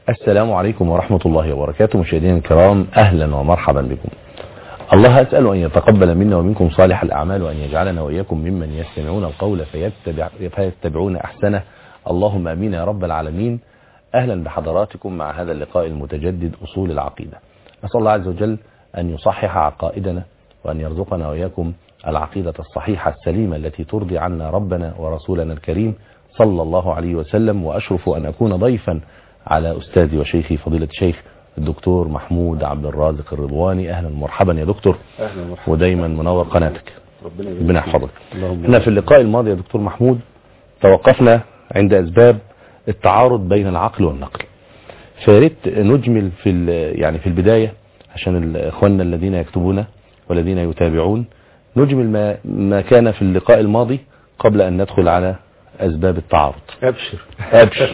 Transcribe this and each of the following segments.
السلام عليكم ورحمة الله وبركاته مشاهدينا الكرام أهلا ومرحبا بكم الله أسأل أن يتقبل منا ومنكم صالح الأعمال وأن يجعلنا وإياكم ممن يستمعون القول فيتبع فيتبعون أحسنه اللهم أمين يا رب العالمين أهلا بحضراتكم مع هذا اللقاء المتجدد أصول العقيدة نسأل الله عز وجل أن يصحح عقائدنا وأن يرزقنا وإياكم العقيدة الصحيحة السليمة التي ترضي عنا ربنا ورسولنا الكريم صلى الله عليه وسلم وأشرف أن أكون ضيفا على أستاذي وشيخي فضيلة الشيخ الدكتور محمود عبد الرازق الرضواني أهلا ومرحبا يا دكتور اهلا ومرحبا ودايما منور قناتك ربنا ربنا يحفظك اللهم احنا في اللقاء الماضي يا دكتور محمود توقفنا عند أسباب التعارض بين العقل والنقل فياريت نجمل في ال- يعني في البداية عشان ال- اخواننا الذين يكتبون والذين يتابعون نجمل ما ما كان في اللقاء الماضي قبل أن ندخل على أسباب التعارض ابشر أبشر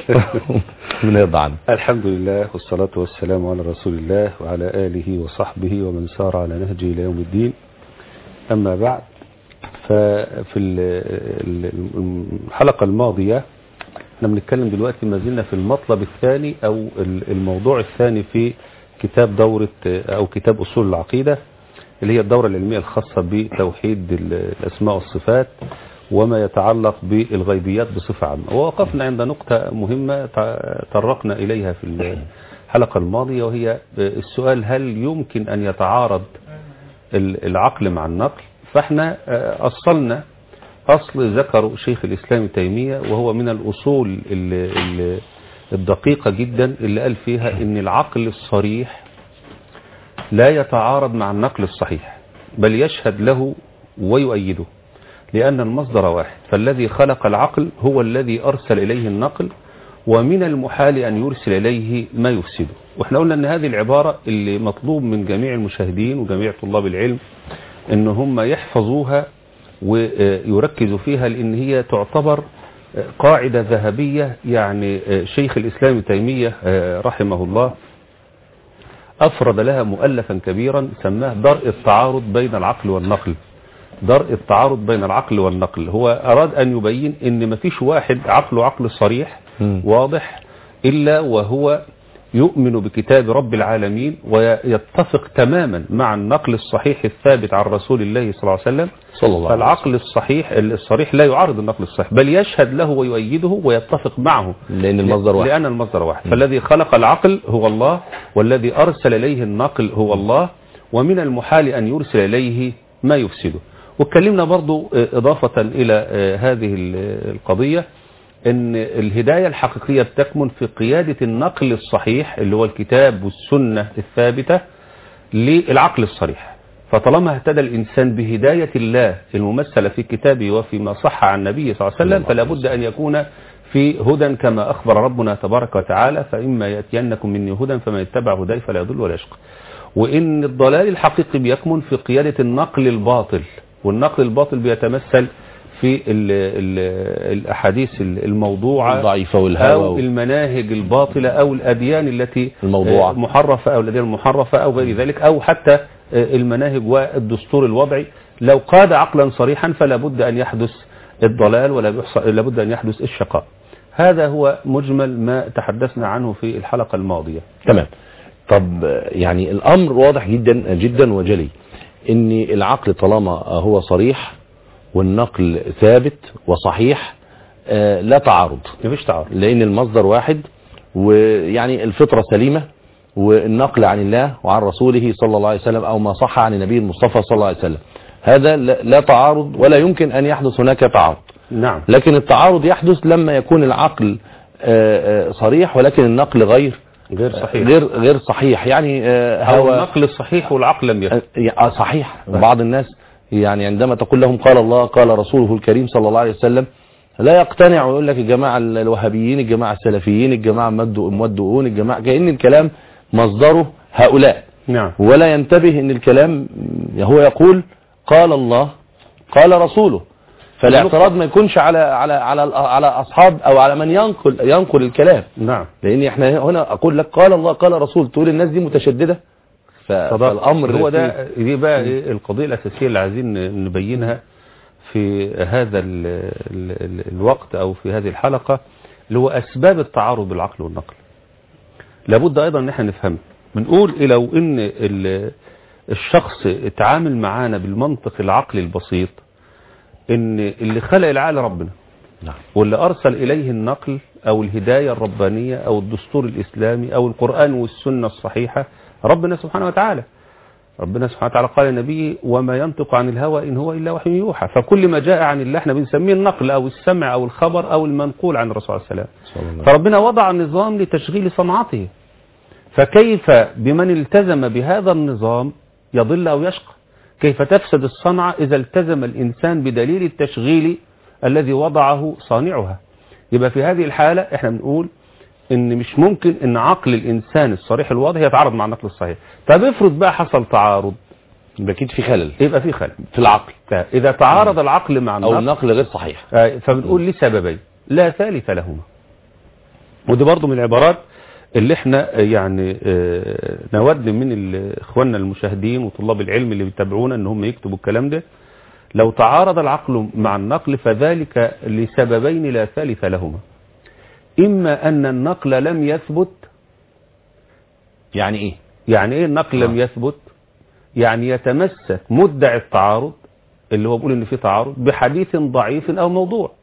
من يرضى عنه الحمد لله والصلاة والسلام على رسول الله وعلى آله وصحبه ومن سار على نهجه إلى يوم الدين أما بعد ففي ال- ال- الحلقة الماضية احنا بنتكلم دلوقتي ما زلنا في المطلب الثاني أو ال- الموضوع الثاني في كتاب دورة أو كتاب أصول العقيدة اللي هي الدورة العلمية الخاصة بتوحيد ال- الأسماء والصفات وما يتعلق بالغيبيات بصفة عامة ووقفنا عند نقطة مهمة تع- طرقنا إليها في الحلقة الماضية وهي السؤال هل يمكن أن يتعارض ال- العقل مع النقل فاحنا آه، أصلنا أصل ذكر شيخ الإسلام تيمية وهو من الأصول ال- ال- الدقيقة جدا اللي قال فيها إن العقل الصريح لا يتعارض مع النقل الصحيح بل يشهد له ويؤيده لأن المصدر واحد فالذي خلق العقل هو الذي أرسل إليه النقل ومن المحال أن يرسل إليه ما يفسده وإحنا قلنا أن هذه العبارة اللي مطلوب من جميع المشاهدين وجميع طلاب العلم أن هم يحفظوها ويركزوا فيها لأن هي تعتبر قاعدة ذهبية يعني شيخ الإسلام ابن تيمية رحمه الله أفرد لها مؤلفا كبيرا سماه درء التعارض بين العقل والنقل درء التعارض بين العقل والنقل هو أراد أن يبين أن مفيش واحد عقله عقل صريح مم. واضح إلا وهو يؤمن بكتاب رب العالمين ويتفق تماما مع النقل الصحيح الثابت عن رسول الله صلى الله عليه وسلم صلى الله عليه وسلم فالعقل الصحيح الصريح لا يعارض النقل الصحيح بل يشهد له ويؤيده ويتفق معه لأن المصدر واحد لأن المصدر واحد فالذي خلق العقل هو الله والذي أرسل إليه النقل هو الله ومن المحال أن يرسل إليه ما يفسده واتكلمنا برضو آه، إضافة إلى آه، هذه ال- القضية أن الهداية الحقيقية بتكمن في قيادة النقل الصحيح اللي هو الكتاب والسنة الثابتة للعقل الصريح فطالما اهتدى الإنسان بهداية الله الممثلة في كتابه وفيما صح عن النبي صلى الله عليه وسلم فلا بد أن يكون في هدى كما أخبر ربنا تبارك وتعالى فإما يأتينكم مني هدى فمن يتبع هداي فلا يضل ولا يشقى وإن الضلال الحقيقي بيكمن في قيادة النقل الباطل والنقل الباطل بيتمثل في ال ال الأحاديث الموضوعة الضعيفة والهوى أو المناهج الباطلة أو الأديان التي الموضوعة. آه، محرفة أو الأديان المحرفة أو غير ذلك أو حتى آه، المناهج والدستور الوضعي لو قاد عقلا صريحا فلا بد أن يحدث الضلال ولا بيحص- لا بد أن يحدث الشقاء هذا هو مجمل ما تحدثنا عنه في الحلقة الماضية تمام طب آه، يعني الأمر واضح جدا جدا وجلي ان العقل طالما هو صريح والنقل ثابت وصحيح آه، لا تعارض مفيش تعارض لان المصدر واحد ويعني الفطرة سليمة والنقل عن الله وعن رسوله صلى الله عليه وسلم او ما صح عن النبي المصطفى صلى الله عليه وسلم هذا لا لا تعارض ولا يمكن ان يحدث هناك تعارض نعم لكن التعارض يحدث لما يكون العقل آه، آه، صريح ولكن النقل غير غير صحيح غير غير صحيح يعني آه، أو هو النقل الصحيح والعقل لم يكن آه، صحيح بعض الناس يعني عندما تقول لهم قال الله قال رسوله الكريم صلى الله عليه وسلم لا يقتنع ويقول لك الجماعة الوهابيين الجماعة السلفيين الجماعة المودؤون الجماعة كأن الكلام مصدره هؤلاء نعم ولا ينتبه ان الكلام هو يقول قال الله قال رسوله فالاعتراض ما يكونش على على على على اصحاب او على من ينقل ينقل الكلام نعم لان احنا هنا اقول لك قال الله قال رسول تقول الناس دي متشدده ف- فالامر هو فيه- ده دي بقى إيه القضية الأساسية اللي عايزين نبينها في هذا ال ال ال الوقت أو في هذه الحلقة اللي هو أسباب التعارض بالعقل والنقل لابد ايضا ان احنا نفهمها بنقول إيه لو ان ال- الشخص اتعامل معانا بالمنطق العقلي البسيط ان اللي خلق العقل ربنا نعم واللي أرسل إليه النقل أو الهداية الربانية أو الدستور الإسلامي أو القرآن والسنة الصحيحة ربنا سبحانه وتعالى ربنا سبحانه وتعالى قال لنبيه وما ينطق عن الهوى إن هو إلا وحي يوحى فكل ما جاء عن الله احنا بنسميه النقل أو السمع أو الخبر أو المنقول عن الرسول عليه السلام صلى الله عليه فربنا وضع نظام لتشغيل صنعته فكيف بمن التزم بهذا النظام يضل أو يشقى كيف تفسد الصنعة إذا التزم الإنسان بدليل التشغيل الذي وضعه صانعها يبقى في هذه الحالة احنا بنقول ان مش ممكن ان عقل الانسان الصريح الواضح يتعارض مع النقل الصحيح طب افرض بقى حصل تعارض يبقى اكيد في خلل يبقى في خلل في العقل اذا تعارض العقل مع او النقل النقل غير صحيح آه، فبنقول لسببين لا ثالث لهما ودي برضو من العبارات اللي احنا آه، يعني آه، نود من ال- اخواننا المشاهدين وطلاب العلم اللي بيتابعونا ان هم يكتبوا الكلام ده لو تعارض العقل مع النقل فذلك لسببين لا ثالث لهما اما ان النقل لم يثبت يعني ايه يعني ايه النقل لم آه. يثبت يعني يتمسك مدعي التعارض اللي هو بيقول ان في تعارض بحديث ضعيف او موضوع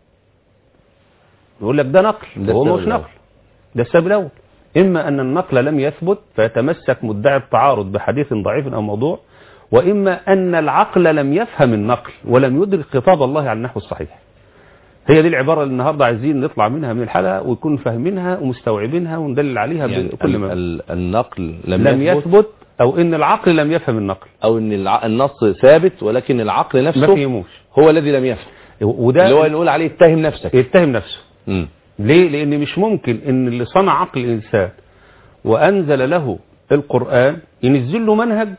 يقول لك ده نقل ده وهو السبب مش الأول. نقل ده السبب الاول اما ان النقل لم يثبت فيتمسك مدعي التعارض بحديث ضعيف او موضوع واما ان العقل لم يفهم النقل ولم يدرك خطاب الله على النحو الصحيح هي دي العباره اللي النهارده عايزين نطلع منها من الحلقه ويكون فاهمينها ومستوعبينها وندلل عليها يعني بكل ال- ما ال- النقل لم, لم يثبت او ان العقل لم يفهم النقل او ان الع- النص ثابت ولكن العقل ما نفسه فهموش هو الذي لم يفهم وده اللي هو نقول عليه اتهم نفسك يتهم نفسه مم. ليه لان مش ممكن ان اللي صنع عقل الانسان وانزل له القران ينزل له منهج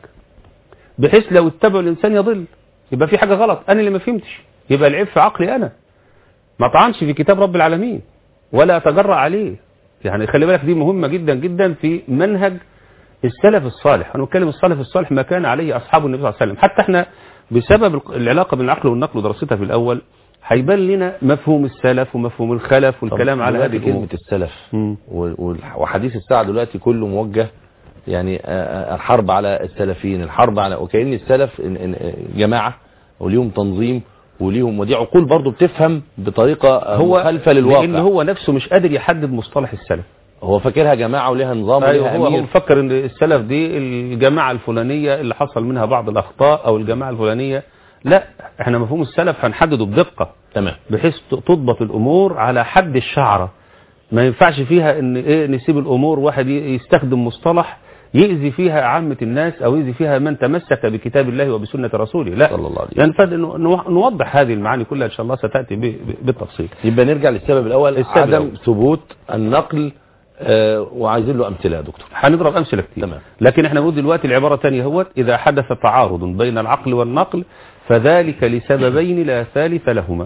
بحيث لو اتبعه الانسان يضل يبقى في حاجه غلط انا اللي ما فهمتش يبقى العيب في عقلي انا ما طعنش في كتاب رب العالمين ولا اتجرأ عليه يعني خلي بالك دي مهمه جدا جدا في منهج السلف الصالح انا بتكلم السلف الصالح ما كان عليه اصحاب النبي صلى الله عليه وسلم حتى احنا بسبب الق- العلاقه بين العقل والنقل ودراستها في الاول هيبان لنا مفهوم السلف ومفهوم الخلف والكلام طب على دلوقتي هذه الامور كلمة السلف مم. وال- وال- وحديث الساعة دلوقتي كله موجه يعني آه، آه، الحرب على السلفيين الحرب على وكأن السلف إن- إن- جماعة وليهم تنظيم وليهم ودي عقول برضو بتفهم بطريقة آه، هو مخالفة للواقع لان هو نفسه مش قادر يحدد مصطلح السلف هو فاكرها جماعة وليها نظام ايوه وليها هو هو أمير مفكر ان السلف دي الجماعه الفلانيه اللي حصل منها بعض الاخطاء او الجماعه الفلانيه لا احنا مفهوم السلف هنحدده بدقه تمام بحيث تضبط الامور على حد الشعره ما ينفعش فيها ان ايه نسيب الامور واحد ي- يستخدم مصطلح يأذي فيها عامة الناس او يأذي فيها من تمسك بكتاب الله وبسنة رسوله لا صلى الله عليه وسلم. ينفذ إنه نو- نوضح هذه المعاني كلها ان شاء الله ستأتي ب- ب- بالتفصيل يبقى نرجع للسبب الأول السبب عدم الأول. ثبوت النقل آه، وعايزين له أمثلة يا دكتور هنضرب امثله كتير تمام. لكن احنا بنقول دلوقتي العباره الثانيه هو اذا حدث تعارض بين العقل والنقل فذلك لسببين لا ثالث لهما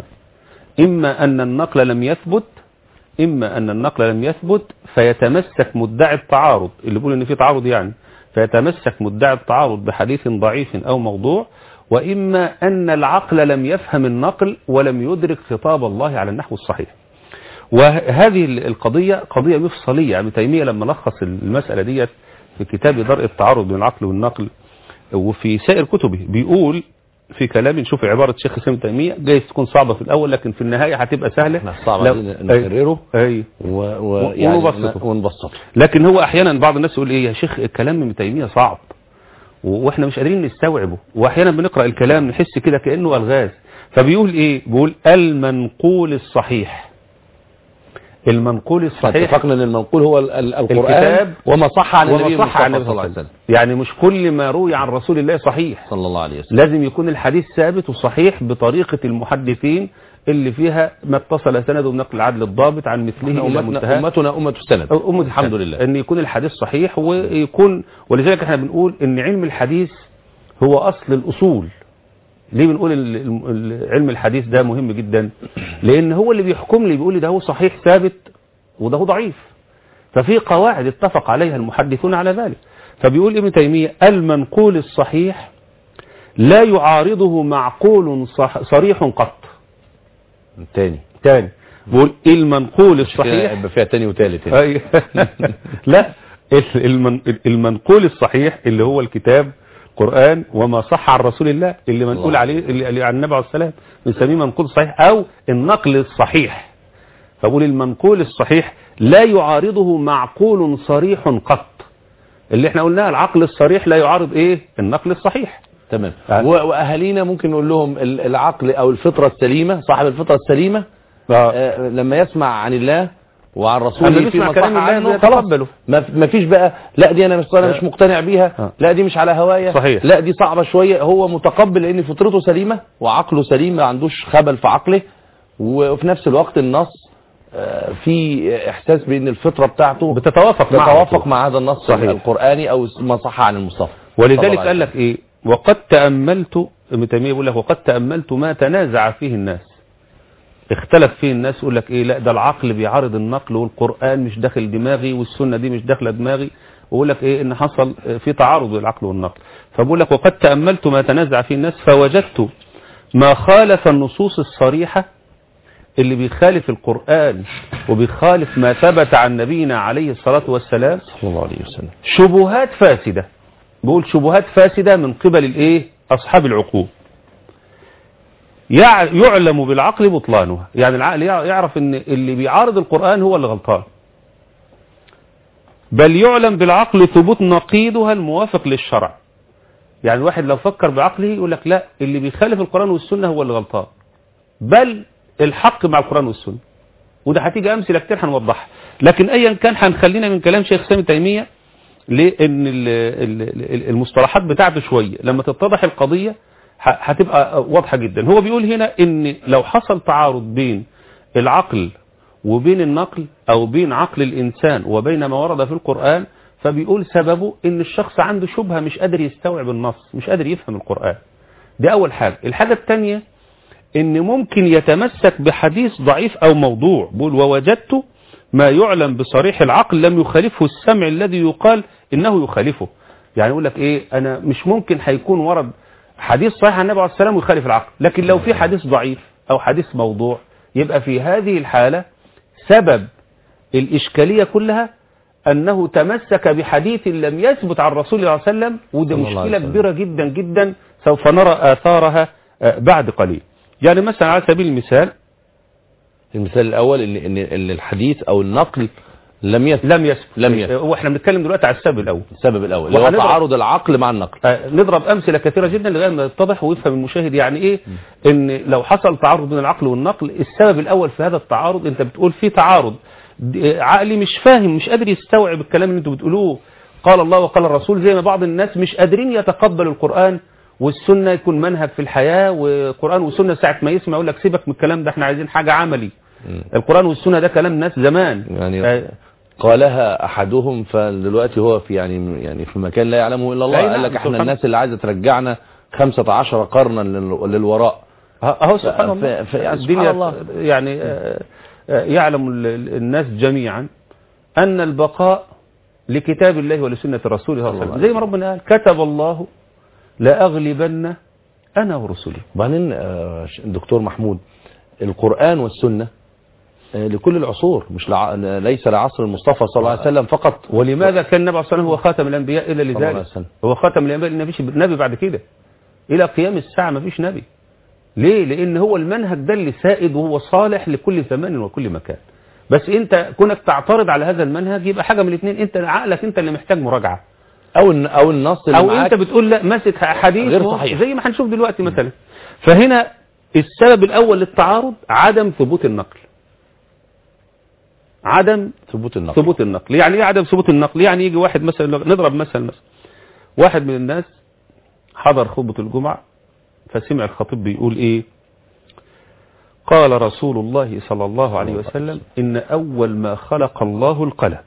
اما ان النقل لم يثبت اما ان النقل لم يثبت فيتمسك مدعي التعارض اللي بيقول ان في تعارض يعني فيتمسك مدعي التعارض بحديث ضعيف او موضوع واما ان العقل لم يفهم النقل ولم يدرك خطاب الله على النحو الصحيح وهذه القضية قضية مفصلية يعني ابن تيمية لما لخص المسألة ديت في كتاب درء التعارض بين العقل والنقل وفي سائر كتبه بيقول في كلام نشوف عبارة شيخ الإسلام ابن تيمية جايز تكون صعبة في الأول لكن في النهاية هتبقى سهلة احنا صعب لو- عايزين نكرره أي و... و... يعني ونبسطه. ونبسطه لكن هو أحيانا بعض الناس يقول إيه يا شيخ الكلام من ابن تيمية صعب و- واحنا مش قادرين نستوعبه واحيانا بنقرأ الكلام نحس كده كأنه ألغاز فبيقول إيه بيقول المنقول الصحيح المنقول الصحيح اتفقنا ان المنقول هو ال- ال- القرآن الكتاب وما صح عن النبي وما صح عن المصطفى النبي صلى الله عليه وسلم يعني مش كل ما روي عن رسول الله صحيح صلى الله عليه وسلم لازم يكون الحديث ثابت وصحيح بطريقة المحدثين اللي فيها ما اتصل سنده بنقل العدل الضابط عن مثله إلى أمتنا, منتهى أمتنا أمة السند أو أمة الحمد السند. لله ان يكون الحديث صحيح ويكون ولذلك احنا بنقول ان علم الحديث هو اصل الاصول ليه بنقول ال- ال- ال- علم الحديث ده مهم جدا لان هو اللي بيحكم لي بيقول لي ده هو صحيح ثابت وده هو ضعيف ففي قواعد اتفق عليها المحدثون على ذلك فبيقول ابن تيمية المنقول الصحيح لا يعارضه معقول صح صريح قط تاني تاني بقول المنقول الصحيح يبقى فيها تاني وتالت هنا. أي. لا المن... المنقول الصحيح اللي هو الكتاب قرآن وما صح عن رسول الله اللي منقول الله. عليه اللي اللي عن النبي عليه السلام بنسميه منقول صحيح او النقل الصحيح فبقول المنقول الصحيح لا يعارضه معقول صريح قط اللي احنا قلناه العقل الصريح لا يعارض ايه النقل الصحيح تمام يعني- و- واهالينا ممكن نقول لهم ال- العقل او الفطره السليمه صاحب الفطره السليمه آه، لما يسمع عن الله وعن أما رسوله بيسمع فيما كلام صح الله عنه بيتقبله. خلاص ما ما فيش بقى لا دي انا مش انا مش مقتنع بيها آه. لا دي مش على هوايه صحيح. لا دي صعبه شويه هو متقبل لان فطرته سليمه وعقله سليم ما عندوش خبل في عقله وفي نفس الوقت النص آه، في احساس بان الفطره بتاعته بتتوافق معه. تتوافق مع هذا النص صحيح. القراني او ما صح عن المصطفى صلى ولذلك الله عليه قال لك ايه وقد تأملت ابن تيمية بيقول لك وقد تأملت ما تنازع فيه الناس اختلف فيه الناس يقول لك ايه لا ده العقل بيعارض النقل والقرآن مش داخل دماغي والسنة دي مش داخله دماغي ويقول لك ايه ان حصل في تعارض بين العقل والنقل فبقول لك وقد تأملت ما تنازع فيه الناس فوجدت ما خالف النصوص الصريحة اللي بيخالف القرآن وبيخالف ما ثبت عن نبينا عليه الصلاة والسلام صلى الله عليه وسلم شبهات فاسدة بقول شبهات فاسدة من قبل الايه اصحاب العقول يع- يعلم بالعقل بطلانها يعني العقل يع- يعرف ان اللي بيعارض القرآن هو اللي غلطان بل يعلم بالعقل ثبوت نقيضها الموافق للشرع يعني الواحد لو فكر بعقله يقول لك لا اللي بيخالف القرآن والسنة هو اللي غلطان بل الحق مع القرآن والسنة وده هتيجي امثله كتير هنوضحها لكن ايا كان هنخلينا من كلام شيخ سامي تيميه لان ال- ال- ال- المصطلحات بتاعته شويه لما تتضح القضيه ه- هتبقى واضحه جدا هو بيقول هنا ان لو حصل تعارض بين العقل وبين النقل او بين عقل الانسان وبين ما ورد في القران فبيقول سببه ان الشخص عنده شبهه مش قادر يستوعب النص مش قادر يفهم القران دي اول حاجه الحاجه الثانيه ان ممكن يتمسك بحديث ضعيف او موضوع بقول ووجدت ما يعلم بصريح العقل لم يخالفه السمع الذي يقال انه يخالفه يعني يقول لك ايه انا مش ممكن هيكون ورد حديث صحيح عن النبي عليه الصلاه والسلام ويخالف العقل لكن لو في حديث ضعيف او حديث موضوع يبقى في هذه الحاله سبب الاشكاليه كلها انه تمسك بحديث لم يثبت عن الرسول صلى الله عليه وسلم وده صلى الله عليه مشكله وسلم. كبيره جدا جدا سوف نرى اثارها آه، بعد قليل يعني مثلا على سبيل المثال المثال الاول ان ان إن الحديث او النقل لم يثبت لم يثبت لم يثبت. واحنا بنتكلم دلوقتي على السبب الاول السبب الاول اللي هو وهنضرب- تعارض العقل مع النقل آه، نضرب امثله كثيره جدا لغايه ما يتضح ويفهم المشاهد يعني ايه ان لو حصل تعارض بين العقل والنقل السبب الاول في هذا التعارض انت بتقول في تعارض د- آه، عقلي مش فاهم مش قادر يستوعب الكلام اللي انتوا بتقولوه قال الله وقال الرسول زي ما بعض الناس مش قادرين يتقبلوا القران والسنه يكون منهج في الحياه والقران والسنه ساعه ما يسمع يقول لك سيبك من الكلام ده احنا عايزين حاجه عملي القران والسنه ده كلام ناس زمان يعني آه، قالها احدهم فدلوقتي هو في يعني يعني في مكان لا يعلمه الا الله أي قال نعم، لك احنا سبحان الناس اللي عايزه ترجعنا 15 قرنا لل- للوراء اهو سبحان ف- الله ف- يعني الدنيا سبحان الله. يعني آه، آه، يعلم ال- ال- الناس جميعا ان البقاء لكتاب الله ولسنه الرسول صلى الله عليه وسلم زي ما ربنا قال كتب الله لاغلبن انا ورسلي وبعدين آه، الدكتور محمود القرآن والسنة آه، لكل العصور مش لع... ليس لعصر المصطفى صلى الله عليه وسلم فقط ولماذا كان النبي عليه الصلاه والسلام هو خاتم الانبياء الا صلى الله عليه لذلك وسلم. هو خاتم الانبياء لان مفيش نبي بعد كده الى قيام الساعه مفيش نبي ليه لان هو المنهج ده اللي سائد وهو صالح لكل زمان وكل مكان بس انت كونك تعترض على هذا المنهج يبقى حاجه من الاثنين انت عقلك انت اللي محتاج مراجعه او الن- او النص اللي او معاك انت بتقول لا ماسك حديث غير وهو- صحيح. زي ما هنشوف دلوقتي مثلا فهنا السبب الاول للتعارض عدم ثبوت النقل عدم ثبوت النقل ثبوت النقل يعني ايه عدم ثبوت النقل يعني يجي واحد مثلا نضرب مثل مثلا واحد من الناس حضر خطبة الجمعة فسمع الخطيب بيقول ايه قال رسول الله صلى الله عليه وسلم ان اول ما خلق الله القلم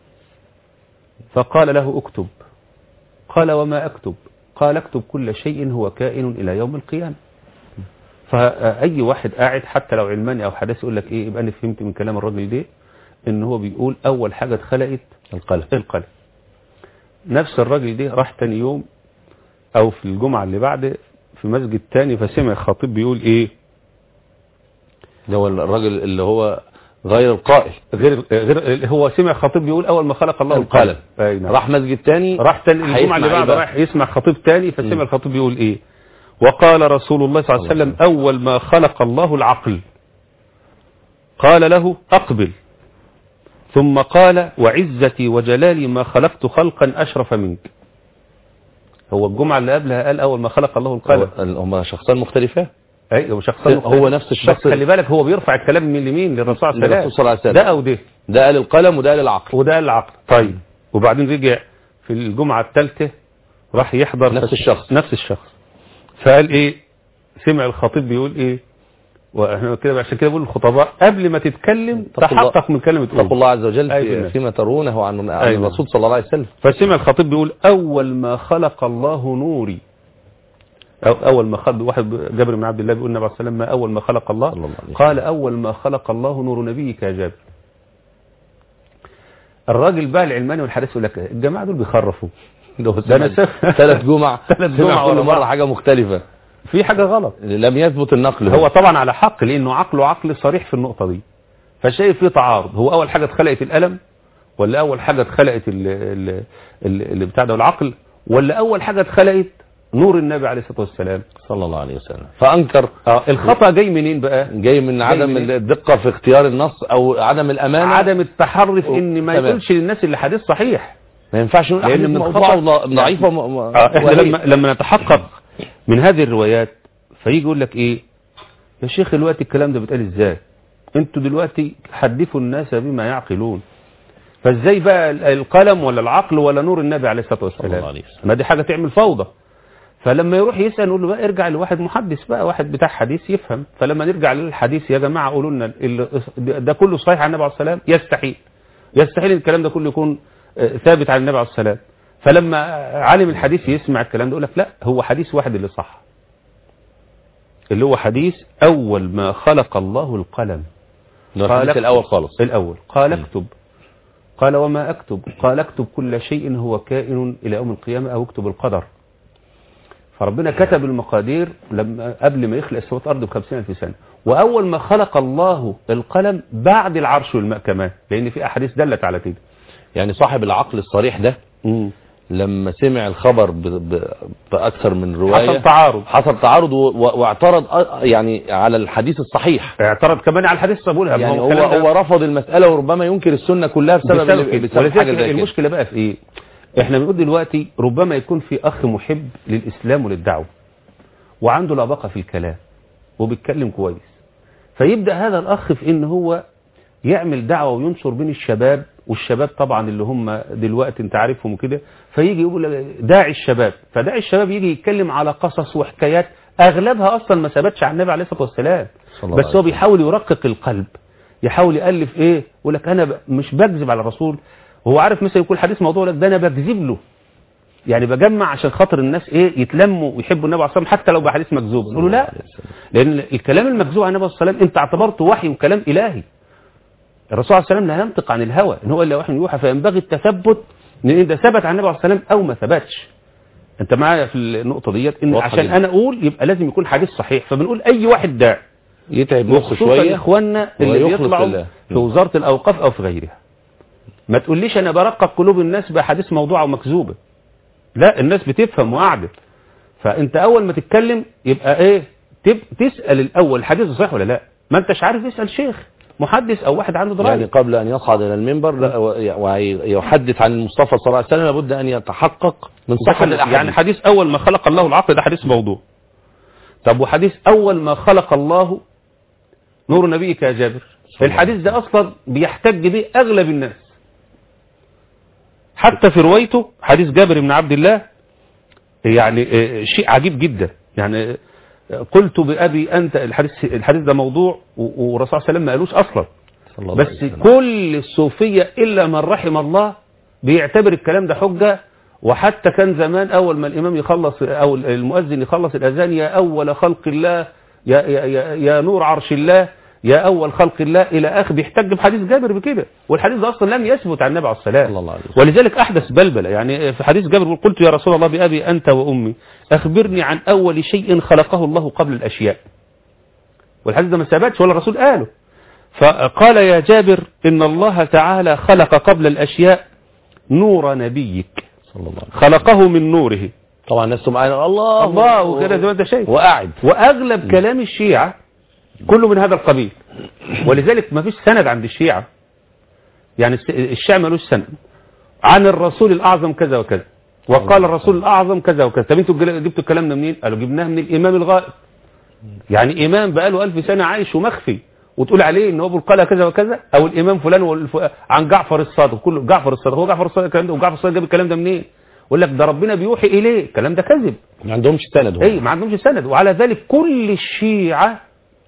فقال له اكتب قال وما اكتب قال اكتب كل شيء هو كائن الى يوم القيامة فاي واحد قاعد حتى لو علماني او حدث يقول لك ايه يبقى انا فهمت من كلام الراجل ده ان هو بيقول اول حاجة اتخلقت القلم القلم نفس الراجل ده راح تاني يوم او في الجمعة اللي بعد في مسجد تاني فسمع الخطيب بيقول ايه ده هو الراجل اللي هو غير القائل غير غير هو سمع خطيب بيقول اول ما خلق الله القلم اي نعم راح مسجد تاني راح تاني الجمعه اللي هيسمع بعد إيه بقى؟ راح يسمع خطيب تاني فسمع مم. الخطيب بيقول ايه وقال رسول الله صلى الله عليه وسلم اول ما خلق الله العقل قال له اقبل ثم قال وعزتي وجلالي ما خلقت خلقا اشرف منك هو الجمعه اللي قبلها قال اول ما خلق الله القلم هو- هم شخصان مختلفان اي هو شخص هو نفس الشخص بس خلي بالك هو بيرفع الكلام من لمين للرسول صلى الله عليه للرسول صلى الله عليه وسلم وسلم. ده او ده ده قال القلم وده قال العقل وده قال العقل طيب وبعدين رجع في الجمعة الثالثة راح يحضر نفس فس- الشخص. نفس الشخص فقال ايه سمع الخطيب بيقول ايه واحنا كده عشان كده بقول الخطباء قبل ما تتكلم اتقوا الله- تحقق من كلمة اتقوا تقول الله عز وجل أي في بالله. فيما ترونه عن عن أي الرسول صلى الله عليه وسلم فسمع الخطيب بيقول اول ما خلق الله نوري أو اول ما خلق واحد جابر بن عبد الله بيقول النبي عليه الصلاه والسلام ما اول ما خلق الله صلى الله عليه وسلم. قال اول ما خلق الله نور نبيك يا جابر الراجل بقى العلماني والحديث يقول لك الجماعه دول بيخرفوا ده ده أنا سمع- ثلاث جمع ثلاث سمع جمع كل ورا مرة بعض. حاجة مختلفة في حاجه غلط لم يثبت النقل هو طبعا على حق لانه عقله عقل صريح في النقطه دي فشايف فيه تعارض هو اول حاجه اتخلقت القلم ولا اول حاجه اتخلقت ال- ال- ال- اللي بتاع ده العقل ولا اول حاجه اتخلقت نور النبي عليه الصلاه والسلام صلى الله عليه وسلم فأنكر اه الخطا جاي منين بقى جاي من عدم منين؟ الدقة في اختيار النص أو عدم الأمانة عدم التحري في ان ما تمام. يقولش للناس اللي حديث صحيح ما ينفعش نقول لأن أحاديث من موضوعة الخطأ- وض- ضعيفة م- م- اه احنا وهي. لما لما نتحقق من هذه الروايات فيجي يقول لك ايه يا شيخ دلوقتي الكلام ده بيتقال ازاي انتوا دلوقتي حدثوا الناس بما يعقلون فازاي بقى ال- القلم ولا العقل ولا نور النبي عليه الصلاه صلى الله والسلام عليه وسلم. ما دي حاجه تعمل فوضى فلما يروح يسال نقول له بقى ارجع لواحد محدث بقى واحد بتاع حديث يفهم فلما نرجع للحديث يا جماعه قولوا لنا ال- ده كله صحيح عن النبي عليه الصلاه والسلام يستحيل يستحيل الكلام ده كله يكون آه، ثابت عن النبي عليه الصلاه والسلام فلما عالم الحديث يسمع الكلام ده يقول لك لا هو حديث واحد اللي صح اللي هو حديث اول ما خلق الله القلم ده الحديث اكتب. الأول خالص الاول قال مم. اكتب قال وما اكتب قال اكتب كل شيء هو كائن الى يوم القيامه او اكتب القدر فربنا كتب المقادير لما قبل ما يخلق السماوات والارض ب 50000 سنه واول ما خلق الله القلم بعد العرش والماء كمان لان في احاديث دلت على كده يعني صاحب العقل الصريح ده لما سمع الخبر ب... ب... بأكثر من رواية حصل تعارض حصل تعارض و... و... واعترض أ- يعني على الحديث الصحيح اعترض كمان على الحديث بقولها ما يعني هو الكلام ده هو رفض المسألة وربما ينكر السنة كلها بسبب, بسبب بسبب, كده. بسبب حاجة ولذلك زي كده المشكله بقى في ايه احنا بنقول دلوقتي ربما يكون في اخ محب للاسلام وللدعوه وعنده لبقه في الكلام وبيتكلم كويس فيبدا هذا الاخ في ان هو يعمل دعوه وينشر بين الشباب والشباب طبعا اللي هم دلوقتي انت عارفهم وكده فيجي يقول داعي الشباب فداعي الشباب يجي يتكلم على قصص وحكايات اغلبها اصلا ما ثبتش عن النبي عليه الصلاه والسلام صلى الله بس عليه هو وسلم. بيحاول يرقق القلب يحاول يالف ايه يقول لك انا ب- مش بكذب على الرسول وهو عارف مثلا يكون حديث موضوع لك ده انا بكذب له يعني بجمع عشان خاطر الناس ايه يتلموا ويحبوا النبي عليه الصلاه والسلام حتى لو بحديث مكذوب نقول له لا لان الكلام المكذوب عن النبي عليه الصلاه والسلام انت اعتبرته وحي وكلام الهي الرسول عليه السلام لا ينطق عن الهوى ان هو الا وحي يوحى فينبغي التثبت ان ده ثبت عن النبي عليه الصلاه والسلام او ما ثبتش انت معايا في النقطه ديت ان واضحة عشان جدا. انا اقول يبقى لازم يكون حديث صحيح فبنقول اي واحد داعي يتعب مخه وخصوصا شوية اخواننا اللي ويخلص بيطلعوا لله. في وزاره الاوقاف او في غيرها ما تقوليش انا برقق قلوب الناس باحاديث موضوعه ومكذوبه لا الناس بتفهم وقعدت فانت اول ما تتكلم يبقى ايه تب تسال الاول الحديث صحيح ولا لا ما انتش عارف اسال شيخ محدث او واحد عنده درايه يعني قبل أن يصعد إلى المنبر لا- ويحدث عن المصطفى صلى الله عليه وسلم لابد أن يتحقق من صحة الأحاديث يعني حديث اول ما خلق الله العقل ده حديث موضوع طب وحديث اول ما خلق الله نور نبيك يا جابر الحديث ده اصلا بيحتج به اغلب الناس حتى في روايته حديث جابر بن عبد الله يعني آه، شيء عجيب جدا يعني آه، قلت بأبي أنت الحديث الحديث ده موضوع و- والرسول صلى الله عليه وسلم ما قالوش أصلا صلى الله بس عليه وسلم. كل الصوفية إلا من رحم الله بيعتبر الكلام ده حجة وحتى كان زمان أول ما الإمام يخلص أو المؤذن يخلص الأذان يا أول خلق الله يا, يا, يا, يا نور عرش الله يا أول خلق الله إلى آخر بيحتج بحديث جابر بكده والحديث ده أصلا لم يثبت عن النبي عليه الصلاة صلى الله عليه وسلم. ولذلك أحدث بلبلة يعني في حديث جابر بيقول قلت يا رسول الله بأبي أنت وأمي أخبرني عن أول شيء خلقه الله قبل الأشياء والحديث ده ما ثبتش ولا الرسول قاله فقال يا جابر إن الله تعالى خلق قبل الأشياء نور نبيك صلى الله عليه وسلم خلقه من نوره طبعا الناس سمعنا الله الله وكده زي ما انت شايف وقاعد واغلب كلام الشيعة كله من هذا القبيل ولذلك ما فيش سند عند الشيعة يعني الس- الشيعة ملوش سند عن الرسول الاعظم كذا وكذا وقال الرسول الاعظم كذا وكذا طب انتوا جل- جبتوا الكلام ده منين قالوا جبناه من الامام الغائب يعني امام بقاله ألف سنة عايش ومخفي وتقول عليه ان هو بيقول قال كذا وكذا او الامام فلان والف... عن جعفر الصادق كله جعفر الصادق هو جعفر الصادق الكلام ده وجعفر الصادق جاب الكلام ده منين يقول لك ده ربنا بيوحي اليه الكلام ده كذب ما عندهمش سند هم. اي ما عندهمش سند وعلى ذلك كل الشيعة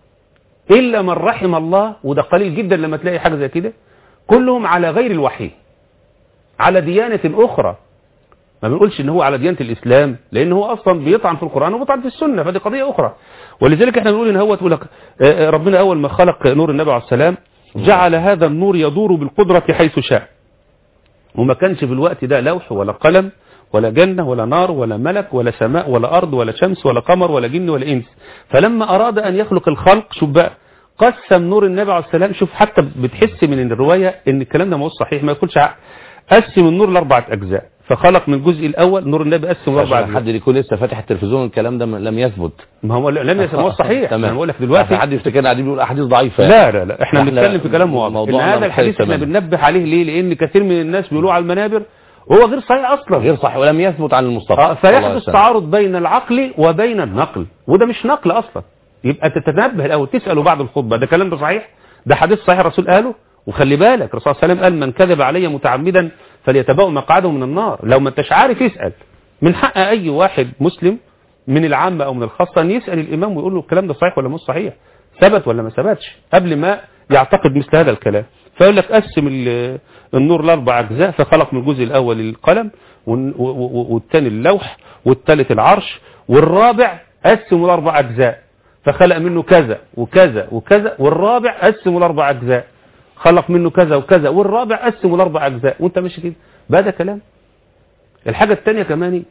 الا من رحم الله وده قليل جدا لما تلاقي حاجة زي كده كلهم على غير الوحي على ديانة اخرى ما بنقولش ان هو على ديانة الاسلام لان هو اصلا بيطعن في القرآن وبيطعن في السنة فدي قضية اخرى ولذلك احنا بنقول ان هو تقول لك آه، آه، ربنا اول ما خلق نور النبي عليه السلام جعل هذا النور يدور بالقدرة حيث شاء وما كانش في الوقت ده لوح ولا قلم ولا جنة ولا نار ولا ملك ولا سماء ولا أرض ولا شمس ولا قمر ولا جن ولا إنس فلما أراد أن يخلق الخلق شوف بقى قسم نور النبي عليه السلام شوف حتى بتحس من الرواية ان الكلام ده ما هو صحيح ما يقولش عقل قسم النور لأربعة أجزاء فخلق من الجزء الأول نور النبي قسم لأربعة عشان أجزاء حد يكون لسه فاتح التلفزيون الكلام ده لم يثبت ما هو لم يسمى هو صحيح تمام أنا بقول لك عشان دلوقتي حد يفتكرنا قاعدين بيقول احاديث ضعيفه لا لا لا احنا احنا بنتكلم في كلام واضح ان موضوعنا هذا مختلف الحديث احنا تماما. بننبه عليه ليه لان كثير من الناس بيقولوه على المنابر وهو غير صحيح اصلا غير صح ولم يثبت عن المصطفى آه، صلى الله عليه فيحدث وسلم. تعارض بين العقل وبين النقل وده مش نقل اصلا يبقى تتنبه الاول تساله بعد الخطبه ده كلام ده صحيح ده حديث صحيح الرسول قاله وخلي بالك الرسول صلى الله عليه وسلم قال من كذب علي متعمدا فليتبوأ مقعده من النار لو ما انتش عارف يسال من حق اي واحد مسلم من العامه او من الخاصه ان يسال الامام ويقول له الكلام ده صحيح ولا مش صحيح ثبت ولا ما ثبتش قبل ما يعتقد مثل هذا الكلام فيقول لك قسم ال- النور لاربع اجزاء فخلق من الجزء الاول القلم والن- و- و- والثاني اللوح والثالث العرش والرابع قسمه لاربع اجزاء فخلق منه كذا وكذا وكذا والرابع قسمه لاربع اجزاء خلق منه كذا وكذا والرابع قسمه لاربع اجزاء وانت ماشي كده بقى ده كلام الحاجه الثانيه كمان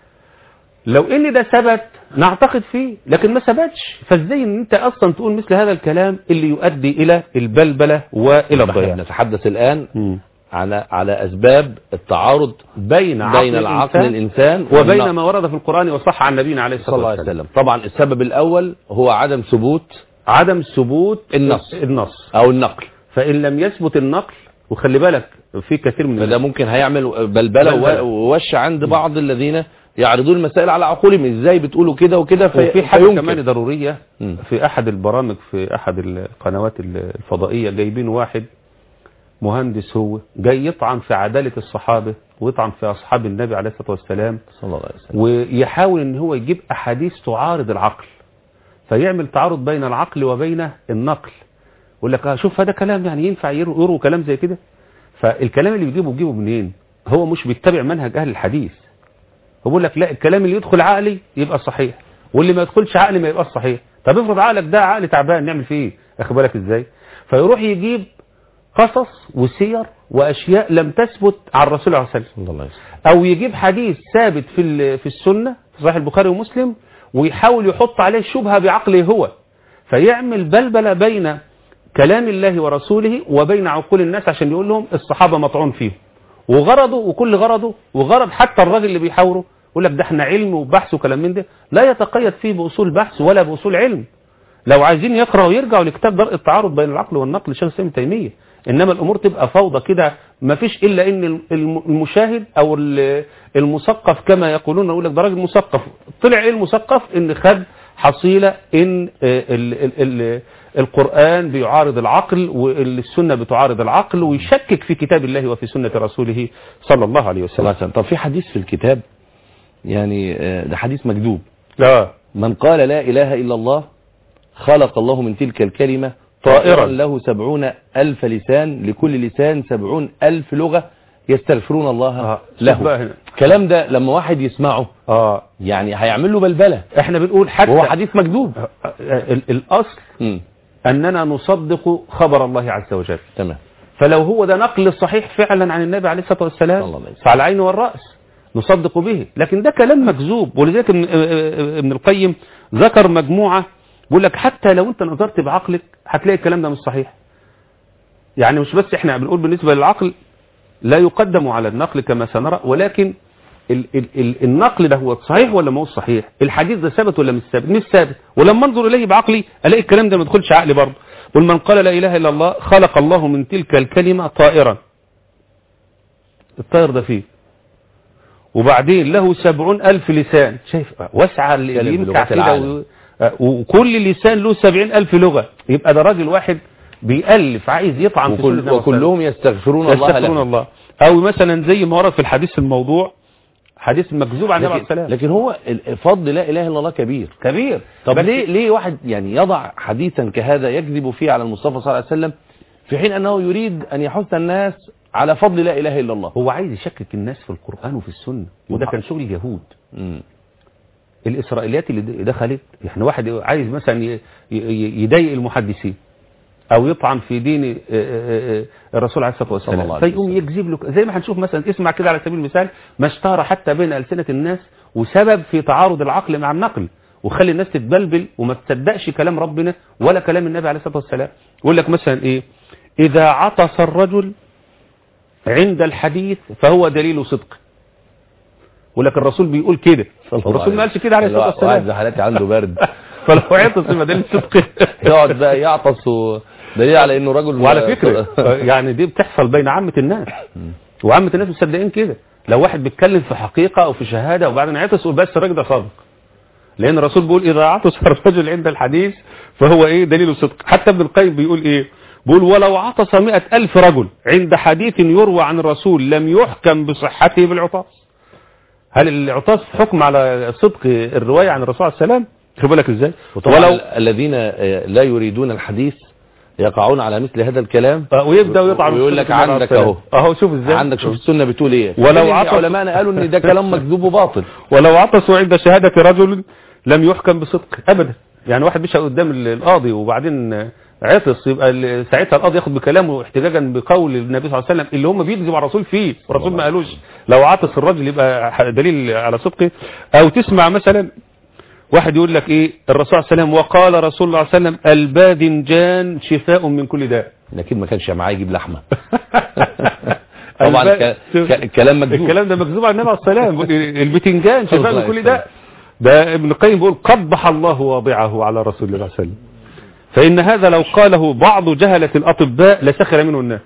لو ان ده ثبت نعتقد فيه لكن ما ثبتش فازاي ان انت اصلا تقول مثل هذا الكلام اللي يؤدي الى البلبله والى احنا الضياع بنتحدث الان مم. على على اسباب التعارض بين عقل بين العقل الإنسان الانسان وبين والنقل. ما ورد في القرآن وصح عن نبينا عليه صلى الصلاة الله عليه والسلام وسلم طبعا السبب الاول هو عدم ثبوت عدم ثبوت النص. النص او النقل فإن لم يثبت النقل وخلي بالك في كثير من فده ممكن هيعمل بلبله بلبلة. و- ووش عند بعض الذين يعرضون المسائل على عقولهم ازاي بتقولوا كده وكده في وفي حاجة فينكر. كمان ضرورية مم. في أحد البرامج في أحد القنوات الفضائية جايبين واحد مهندس هو جاي يطعن في عدالة الصحابة ويطعن في أصحاب النبي عليه الصلاة والسلام صلى الله عليه وسلم ويحاول ان هو يجيب احاديث تعارض العقل فيعمل تعارض بين العقل وبين النقل يقول لك اه شوف هذا كلام يعني ينفع يروا يروا كلام زي كده فالكلام اللي بيجيبه بيجيبه منين هو مش بيتبع منهج اهل الحديث هو بيقول لك لا الكلام اللي يدخل عقلي يبقى صحيح واللي ما يدخلش عقلي ما يبقاش صحيح طب افرض عقلك ده عقل تعبان نعمل فيه ايه اخد بالك ازاي فيروح يجيب قصص وسير واشياء لم تثبت عن الرسول عليه الصلاه والسلام صلى الله عليه وسلم او يجيب حديث ثابت في ال- في السنه في صحيح البخاري ومسلم ويحاول يحط عليه شبهه بعقله هو فيعمل بلبله بين كلام الله ورسوله وبين عقول الناس عشان يقول لهم الصحابه مطعون فيهم وغرضه وكل غرضه وغرض حتى الراجل اللي بيحاوره يقول لك ده احنا علم وبحث وكلام من ده لا يتقيد فيه باصول بحث ولا باصول علم لو عايزين يقرأوا يرجعوا لكتاب درء التعارض بين العقل والنقل لشيخ الاسلام ابن تيميه انما الامور تبقى فوضى كده ما فيش الا ان الم- المشاهد او ال- المثقف كما يقولون يقول لك ده راجل مثقف طلع ايه المثقف ان خد حصيله ان آه، ال ال ال القران بيعارض العقل والسنه بتعارض العقل ويشكك في كتاب الله وفي سنه رسوله صلى الله عليه صلى الله وسلم عليه وسلم طب في حديث في الكتاب يعني آه، ده حديث مكذوب لا من قال لا إله إلا الله خلق الله من تلك الكلمة طائراً. طائرا له سبعون ألف لسان لكل لسان سبعون ألف لغة يستغفرون الله آه، شوف بقى له هنا. الكلام ده لما واحد يسمعه اه يعني هيعمل له بلبلة احنا بنقول حتى وهو حديث مكذوب آه، آه، ال- الاصل مم. أننا نصدق خبر الله عز وجل تمام فلو هو ده نقل صحيح فعلا عن النبي عليه الصلاة صلى والسلام الله عليه وسلم. فعلى العين والرأس نصدق به لكن ده كلام مكذوب ولذلك ابن ابن القيم ذكر مجموعة بيقول لك حتى لو انت نظرت بعقلك هتلاقي الكلام ده مش صحيح يعني مش بس احنا بنقول بالنسبة للعقل لا يقدم على النقل كما سنرى ولكن ال ال ال النقل ده هو صحيح ولا ما هو صحيح الحديث ده ثابت ولا مش ثابت مش ثابت ولما انظر اليه بعقلي الاقي الكلام ده ما يدخلش عقلي برضه قل من قال لا اله الا الله خلق الله من تلك الكلمة طائرا الطائر ده فيه وبعدين له سبعون ألف لسان شايف واسعة اللي يتكلم يمكع بلغات كده العالم. و- وكل لسان له سبعين ألف لغة يبقى ده راجل واحد بيألف عايز يطعن في سنة وكل النبي صلى الله عليه وسلم. وكلهم يستغفرون الله يستغفرون لهم الله او مثلا زي ما ورد في الحديث الموضوع حديث مكذوب عن النبي عليه لكن, السلام لكن هو ال- فضل لا اله الا الله كبير كبير طب بس- ليه ليه واحد يعني يضع حديثا كهذا يكذب فيه على المصطفى صلى الله عليه وسلم في حين انه يريد ان يحث الناس على فضل لا اله الا الله هو عايز يشكك الناس في القرآن وفي السنة وده كان شغل اليهود مم. الإسرائيليات اللي دخلت يعني واحد عايز مثلا ي- ي- يضايق المحدثين أو يطعن في دين آه، آه، آه، الرسول عليه الصلاة صلى والسلام الله عليه فيقوم وسلم. يكذب له زي ما هنشوف مثلا اسمع كده على سبيل المثال ما اشتهر حتى بين ألسنة الناس وسبب في تعارض العقل مع النقل وخلي الناس تتبلبل وما تصدقش كلام ربنا ولا كلام النبي عليه الصلاة والسلام يقول لك مثلا ايه إذا عطس الرجل عند الحديث فهو دليل صدق يقول لك الرسول بيقول كده صلى الله الرسول ما عليه قالش كده عليه الصلاة وسلم. واحد والسلام زي حالاتي عنده برد فلو عطس يبقى دليل صدق يقعد بقى يعطس و- دليل على انه رجل وعلى فكرة يعني دي بتحصل بين عامة الناس وعامة الناس مصدقين كده لو واحد بيتكلم في حقيقة او في شهادة وبعدين عطس يقول بس الراجل ده صادق لان الرسول بيقول اذا عطس الرجل عند الحديث فهو ايه دليل صدق حتى ابن القيم بيقول ايه بيقول ولو عطس مئة ألف رجل عند حديث يروى عن الرسول لم يحكم بصحته بالعطاس هل العطاس حكم على صدق الرواية عن الرسول عليه السلام خد بالك ازاي وطبعا ولو الذين آه، لا يريدون الحديث يقعون على مثل هذا الكلام آه، ويبدا يطعن ويقول في لك السنة عليه عندك السلام. اهو اهو شوف ازاي عندك شوف السنه بتقول ايه ولو لكن عطس- علماءنا قالوا ان ده كلام مكذوب وباطل ولو عطسوا عند شهادة رجل لم يحكم بصدق ابدا يعني واحد مشى قدام ال- القاضي وبعدين عطس يبقى ال- ساعتها القاضي ياخد بكلامه احتجاجا بقول النبي صلى الله عليه وسلم اللي هم بيكذبوا على الرسول فيه والرسول ما قالوش لو عطس الرجل يبقى ح- دليل على صدقه او تسمع مثلا واحد يقول لك ايه الرسول صلى الله عليه وسلم وقال رسول الله صلى الله عليه وسلم الباذنجان شفاء من كل داء اكيد ما كانش معاه يجيب لحمه طبعا الب- ك- ك- الكلام مكذوب الكلام ده مكذوب على النبي عليه السلام البتنجان شفاء الله من كل يسلمك. ده ده ابن القيم بيقول قبح الله واضعه على رسول الله صلى الله عليه وسلم فإن هذا لو قاله بعض جهلة الأطباء لسخر منه الناس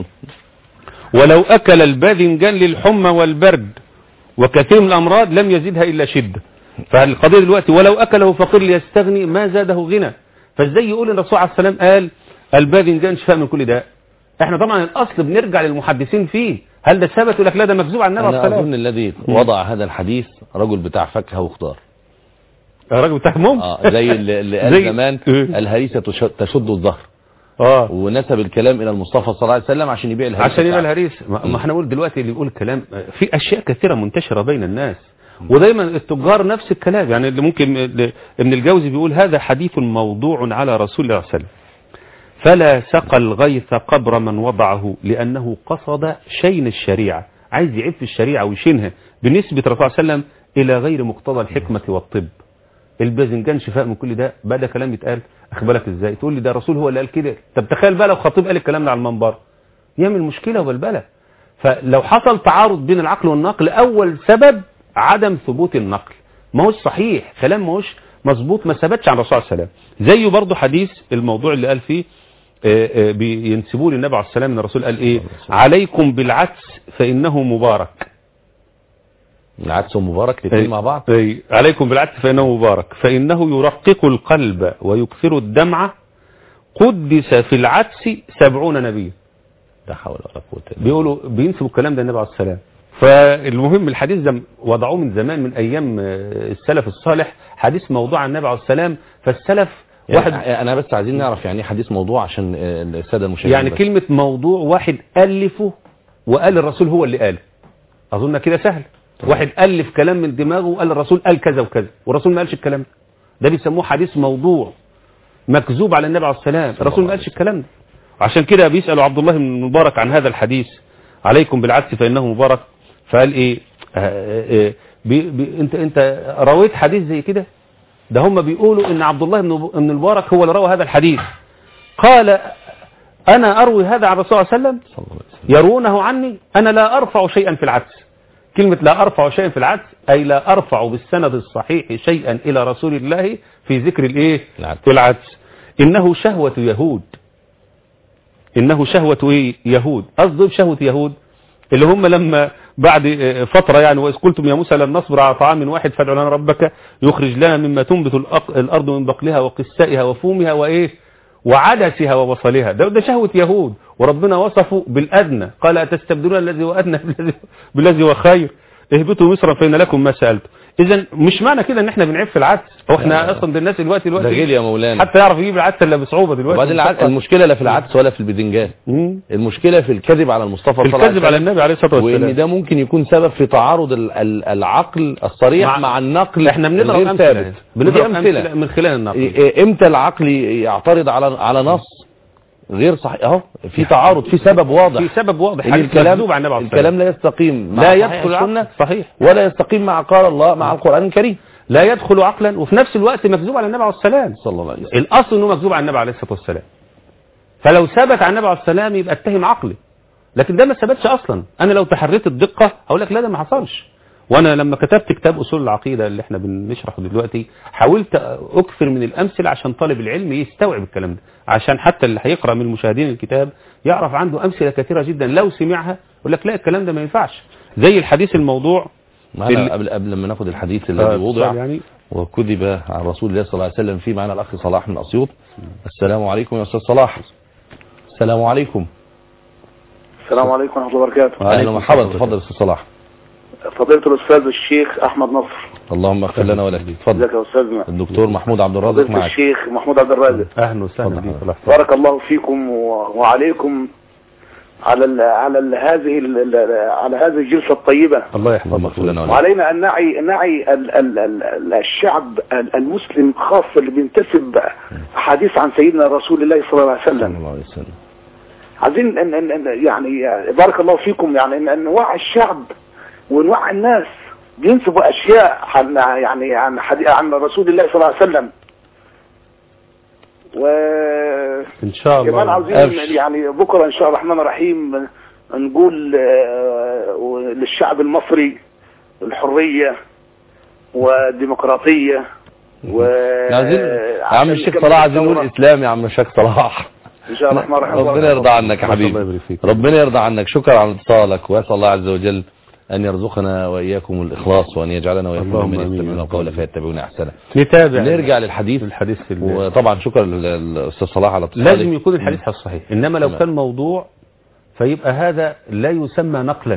ولو أكل الباذنجان للحمى والبرد وكثير من الأمراض لم يزدها إلا شدة فالقضية دلوقتي ولو أكله فقير ليستغني ما زاده غنى فازاي يقول ان الرسول عليه السلام قال الباذنجان شفاء من كل داء احنا طبعا الأصل بنرجع للمحدثين فيه هل ده ثبت يقول لك لا ده مكذوب عن النبي عليه انا الصلاة اظن الذي وضع هذا الحديث رجل بتاع فاكهه وخضار الراجل بتاع ممكن اه زي اللي اللي قال زي- زمان إيه. الهريسه تش- تشد الظهر اه ونسب الكلام الى المصطفى صلى الله عليه وسلم عشان يبيع الهريسه عشان يبقى بتاعته. الهريس ما ما احنا نقول دلوقتي اللي يقول الكلام في اشياء كثيره منتشره بين الناس ودايما التجار نفس الكلام يعني اللي ممكن اللي- ابن الجوزي بيقول هذا حديث موضوع على رسول الله صلى الله عليه وسلم فلا سقى الغيث قبر من وضعه لانه قصد شين الشريعه عايز يعيب في الشريعه ويشينها بنسبه الرسول صلى الله عليه وسلم الى غير مقتضى الحكمه والطب الباذنجان شفاء من كل ده بقى ده كلام يتقال اخد بالك ازاي تقول لي ده الرسول هو اللي قال كده طب تخيل بقى لو خطيب قال الكلام ده على المنبر يعمل مشكله وبلبله فلو حصل تعارض بين العقل والنقل اول سبب عدم ثبوت النقل ما هوش صحيح كلام ما هوش مظبوط ما ثبتش عن الرسول صلى الله عليه وسلم زيه برضه حديث الموضوع اللي قال فيه آه، آه، بينسبوه للنبي عليه السلام ان الرسول قال ايه عليكم بالعدس فانه مبارك العدس ومبارك الاثنين مع بعض أي عليكم بالعدس فإنه مبارك فإنه يرقق القلب ويكثر الدمع قدس في العدس سبعون نبيا لا حول ولا قوه الا بالله بيقولوا بينسبوا الكلام ده النبي عليه السلام فالمهم الحديث ده وضعوه من زمان من أيام آه، السلف الصالح حديث موضوع عن النبي عليه السلام فالسلف واحد واحد انا بس عايزين نعرف يعني ايه حديث موضوع عشان آه، الساده المشاهدين يعني بس. كلمة موضوع واحد ألفه وقال الرسول هو اللي قاله أظن كده سهل واحد ألف كلام من دماغه وقال الرسول قال كذا وكذا والرسول ما قالش الكلام ده ده بيسموه حديث موضوع مكذوب على النبي عليه السلام الرسول ما قالش الكلام ده عشان كده بيسألوا عبد الله بن المبارك عن هذا الحديث عليكم بالعدس فإنه مبارك فقال إيه آه، آه، بي بي انت انت رويت حديث زي كده ده هم بيقولوا ان عبد الله بن بن المبارك هو اللي روى هذا الحديث قال انا اروي هذا عن الرسول صلى الله عليه وسلم صلى الله عليه وسلم يرونه عني أنا لا أرفع شيئا في العدس كلمة لا أرفع شيئا في العدس أي لا أرفع بالسند الصحيح شيئا إلى رسول الله في ذكر الإيه العدس. في العدس إنه شهوة يهود إنه شهوة إيه؟ يهود قصده بشهوة يهود اللي هم لما بعد آه، فترة يعني وإذ قلتم يا موسى لن نصبر على طعام واحد فادع لنا ربك يخرج لنا مما تنبت الأق- الأرض من بقلها وقسائها وفومها وإيه وعدسها وبصلها ده, ده شهوة يهود وربنا وصفه بالأدنى قال أتستبدلون الذي هو أدنى بالذي- بالذي هو خير اهبطوا مصرا فإن لكم ما سألتم إذا مش معنى كده إن إحنا بنعيب في العدس هو لا، إحنا لا. أصلا ده الناس دلوقتي ده دلوقتي غير يا مولانا حتى يعرف يجيب العدس إلا بصعوبة دلوقتي وبعدين العدس المشكلة لا في العدس ولا في البدنجان مم. المشكلة في الكذب على المصطفى صلى الله عليه الكذب على وسلم النبي عليه الصلاة وان والسلام ده ممكن يكون سبب في تعارض ال- ال- العقل الصريح مع- مع, مع النقل احنا بنضرب الغير أمثلة ثابت هنا. بنضرب دي أمثلة من خلال النقل إيه- إيه امتى العقل يعترض على على نص غير صحيح اهو في تعارض في سبب واضح في سبب واضح إن حديث الكلام مكذوب عن النبي عليه الصلاة الكلام لا يستقيم مع لا صحيح يدخل السنة عقل صحيح ولا يستقيم مع قال الله مع القرآن الكريم لا يدخل عقلا وفي نفس الوقت مكذوب على النبي عليه السلام صلى الله عليه وسلم الاصل انه مكذوب على النبي عليه الصلاه والسلام فلو ثبت عن النبي عليه السلام يبقى اتهم عقلي لكن ده ما ثبتش اصلا انا لو تحريت الدقه هقول لك لا ده ما حصلش وانا لما كتبت كتاب اصول العقيده اللي احنا بنشرحه دلوقتي حاولت اكثر من الامثله عشان طالب العلم يستوعب الكلام ده عشان حتى اللي هيقرا من المشاهدين الكتاب يعرف عنده امثله كثيره جدا لو سمعها يقول لك لا الكلام ده ما ينفعش زي الحديث الموضوع معنا ال- قبل قبل ما ناخد الحديث آه، الذي وضع يعني وكذب عن رسول الله صلى الله عليه وسلم في معنا الأخ صلاح من أسيوط السلام عليكم يا أستاذ صلاح السلام عليكم السلام عليكم ورحمة الله وبركاته أهلا ومرحبا تفضل يا أستاذ صلاح فضيلة الأستاذ الشيخ أحمد نصر اللهم اغفر لنا ولك تفضل ازيك يا أستاذنا الدكتور محمود عبد الرازق فضيلة معك الشيخ محمود عبد الرازق اهلا وسهلا اتفضل بيك حضرتك. الله يحفظك. بارك الله فيكم و- وعليكم على ال على ال هذه ال على هذه الجلسة الطيبة الله اللهم يحفظك اغفر لنا ولك وعلينا أن نعي نعي ال ال ال الشعب ال- المسلم خاصة اللي بينتسب حديث عن سيدنا رسول الله صلى الله عليه صلى وسلم الله عليه وسلم عايزين ان ان ان يعني بارك الله فيكم يعني ان ان نوعي الشعب ونوعي الناس بينسبوا اشياء عن يعني عن حديث عن رسول الله صلى الله عليه وسلم و ان شاء كمان الله عاوزين أبشر. يعني بكره ان شاء الله الرحمن الرحيم نقول آه، للشعب المصري الحريه والديمقراطيه و عايزين يا عم عشان الشيخ نكمل صلاح عايزين نقول الثورة. اسلام يا عم الشيخ صلاح ان شاء الله الرحمن الرحيم ربنا يرضى عنك يا الله حبيبي يبارك فيك. ربنا يرضى عنك شكرا على اتصالك واسال الله عز وجل ان يرزقنا واياكم الاخلاص وان يجعلنا واياكم اللهم ممن آمين. يستمعون القول فيتبعون احسنه نتابع نرجع للحديث الحديث ال- وطبعا شكرا للاستاذ صلاح على اتصالك لازم يكون الحديث الصحيح انما لو تمام. كان موضوع فيبقى هذا لا يسمى نقلا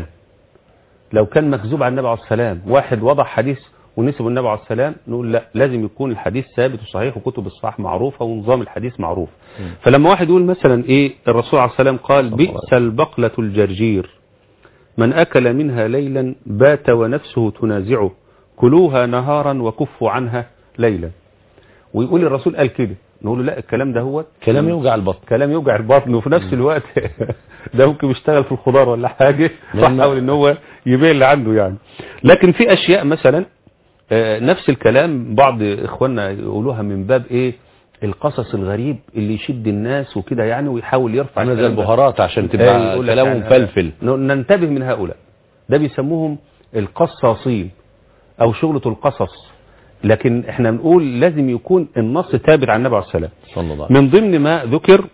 لو كان مكذوب عن النبي عليه السلام واحد وضع حديث ونسب النبي عليه السلام نقول لا لازم يكون الحديث ثابت وصحيح وكتب الصحاح معروفه ونظام الحديث معروف فلما واحد يقول مثلا ايه الرسول عليه السلام قال صلى الله عليه بئس البقلة الجرجير من أكل منها ليلا بات ونفسه تنازعه كلوها نهارا وكفوا عنها ليلا ويقول الرسول قال كده نقول له لا الكلام ده هو كلام يوجع البطن كلام يوجع البطن وفي نفس الوقت ده ممكن يشتغل في الخضار ولا حاجة لما- فحاول ان هو يبيع اللي عنده يعني لكن في اشياء مثلا آه، نفس الكلام بعض اخواننا يقولوها من باب ايه القصص الغريب اللي يشد الناس وكده يعني ويحاول يرفع عامله زي الكلام ده. البهارات عشان أيوة، تبقى يقول لك كلامه يعني مفلفل ن- ننتبه من هؤلاء ده بيسموهم القصاصين او شغلة القصص لكن احنا نقول لازم يكون النص ثابت عن النبي عليه السلام صلى الله عليه من ضمن ما ذكر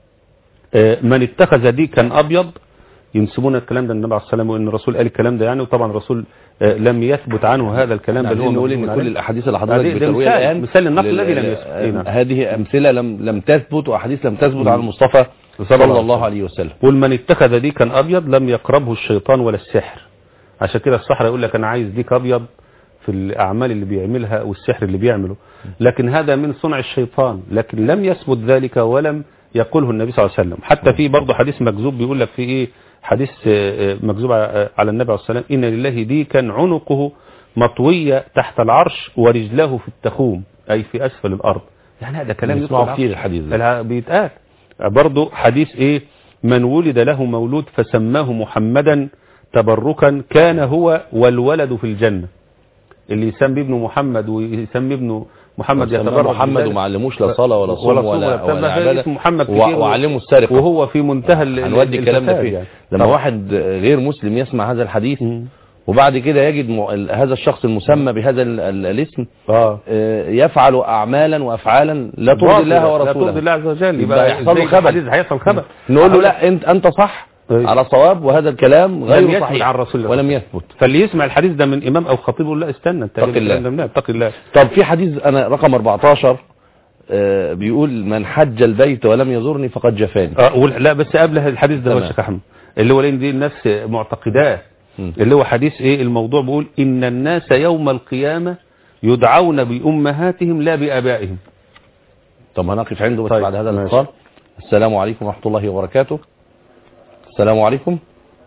آه، من اتخذ ديكا ابيض ينسبون الكلام ده للنبي عليه السلام وان الرسول قال الكلام ده يعني وطبعا الرسول آه، لم يثبت عنه هذا الكلام وسلم بل هو عايزين نقول مكذوب ان عليه. كل الاحاديث اللي حضرتك هذه- ده بترويها مثال- الان مثال النقل لل- الذي لم ل- يثبت. إيه نعم. هذه امثله لم لم تثبت واحاديث لم تثبت عن المصطفى صلى صلى الله الله عليه وسلم قل من اتخذ ديكا ابيض لم يقربه الشيطان ولا السحر عشان كده السحر يقول لك انا عايز ديك ابيض في الاعمال اللي بيعملها والسحر اللي بيعمله لكن هذا من صنع الشيطان لكن لم يثبت ذلك ولم يقوله النبي صلى الله عليه وسلم حتى في برضه حديث مكذوب بيقول لك في ايه حديث آه، آه، مكذوب ع- على النبي عليه السلام ان لله ديكا عنقه مطوية تحت العرش ورجله في التخوم اي في اسفل الارض يعني هذا كلام بنسمعه يدخل كتير الحديث ده. الع- بيتقال برضه حديث ايه من ولد له مولود فسماه محمدا تبركا كان هو والولد في الجنة اللي يسمي ابنه محمد ويسمي ابنه محمد سماه يتبرع محمد بذلك. وما علموش لا صلاه ولا صوم ولا ولا صوم ولا بتاع، ولا ما في عباده اسم محمد و- كتير. وعلمه السرقه وهو في منتهى ال- هنودي الكلام ده الفساد فين يعني. لما طبعا. واحد غير مسلم يسمع هذا الحديث مم. وبعد كده يجد م... ال- هذا الشخص المسمى بهذا ال... ال... الاسم اه آه، يفعل اعمالا وافعالا لا ترضي باطلة، الله لا ورسوله ترضي الله عز وجل يبقى يبقى يحصل له زي خبل. الحديث هيحصل خبل نقول له أقول لا انت انت صح أيوة. على صواب وهذا الكلام غير لم يثبت صحيح عن رسول الله ولم يثبت فاللي يسمع الحديث ده من امام او خطيب يقول لا استنى انت اتق جايب الله. الكلام ده منين؟ اتق الله طب في حديث انا رقم 14 آه، بيقول من حج البيت ولم يزورني فقد جفاني اه وال- لا بس قبل الحديث ده هو تمام. الشيخ احمد اللي هو لان دي الناس معتقداه مم. اللي هو حديث ايه الموضوع بيقول ان الناس يوم القيامه يدعون بامهاتهم لا بابائهم طب هنقف عنده بس طيب، بعد هذا ماشي. الاتصال السلام عليكم ورحمة الله وبركاته السلام عليكم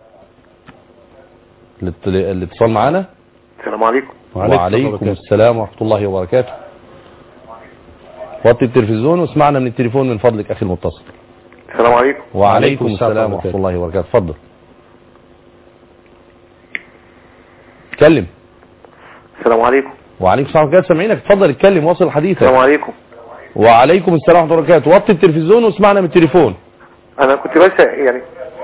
الاتص- الاتصال معنا السلام عليكم وعليكم السلام ورحمة الله وبركاته وطي التلفزيون واسمعنا من التليفون من فضلك أخي المتصل السلام عليكم وعليكم السلام السلام ورحمة ورحمة الله وبركاته اتفضل اتكلم السلام عليكم وعليكم السلام ورحمة الله سامعينك اتفضل اتكلم واصل حديثك السلام عليكم وعليكم السلام ورحمة الله وبركاته وطي التلفزيون واسمعنا من التليفون انا كنت بس يعني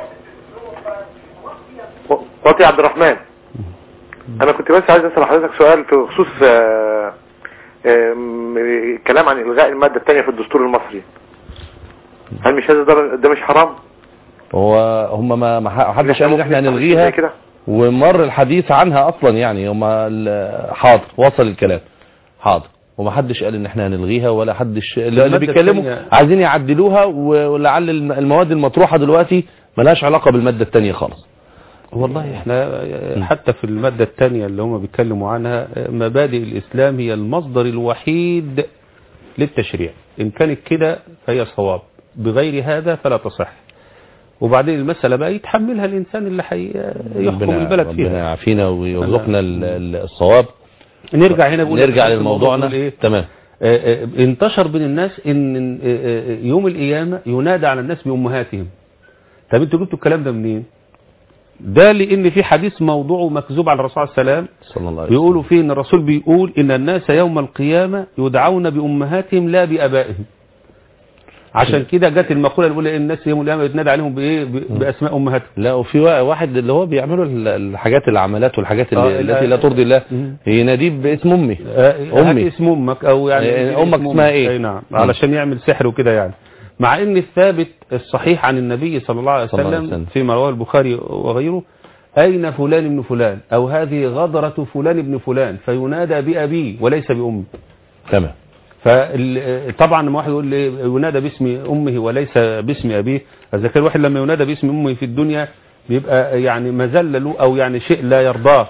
واطي عبد الرحمن انا كنت بس عايز اسال حضرتك سؤال في خصوص آه، آم، كلام عن الغاء الماده الثانيه في الدستور المصري هل مش هذا ده- ده مش حرام هو هم ما ما حدش قال ان احنا زي هنلغيها كده ومر الحديث عنها اصلا يعني هم ال- حاضر وصل الكلام حاضر وما حدش قال ان احنا هنلغيها ولا حدش اللي المادة بيتكلموا التانية- عايزين يعدلوها و- ولعل الم- المواد المطروحه دلوقتي ملهاش علاقه بالماده الثانيه خالص والله احنا حتى في المادة الثانية اللي هم بيتكلموا عنها مبادئ الإسلام هي المصدر الوحيد للتشريع إن كانت كده فهي صواب بغير هذا فلا تصح وبعدين المسألة بقى يتحملها الإنسان اللي هيحكم ربنا- البلد ربنا فيها يعافينا ويرزقنا ال- ال- الصواب نرجع هنا بقول نرجع لك لموضوعنا بيقول إيه؟ تمام آه، آه، انتشر بين الناس ان آه، آه، يوم القيامة ينادى على الناس بأمهاتهم طب انتوا جبتوا الكلام ده منين ده لان في حديث موضوع مكذوب على الرسول صلى الله عليه وسلم صلى الله عليه بيقولوا فيه ان الرسول بيقول ان الناس يوم القيامة يدعون بأمهاتهم لا بأبائهم عشان كده جت المقولة الاولى ان الناس يوم القيامة يتنادى عليهم بايه ب- باسماء امهاتهم لا وفي وا- واحد اللي هو بيعملوا ال- الحاجات العملات والحاجات اللي آه، التي لا- لا ترضي الله مم. يناديه باسم امي امي امي اسم امك او يعني آه، أمك اسم اسمها إيه؟ اي نعم علشان يعمل سحر وكده يعني مع ان الثابت الصحيح عن النبي صلى الله عليه صلى الله عليه وسلم وسلم. فيما رواه البخاري وغيره اين فلان ابن فلان او هذه غدرة فلان ابن فلان فينادى بأبيه وليس بأمه تمام فطبعا لما واحد يقول لي ينادى باسم امه وليس باسم ابيه اذا كان الواحد لما ينادى باسم امه في الدنيا بيبقى يعني مذله له او يعني شيء لا يرضاه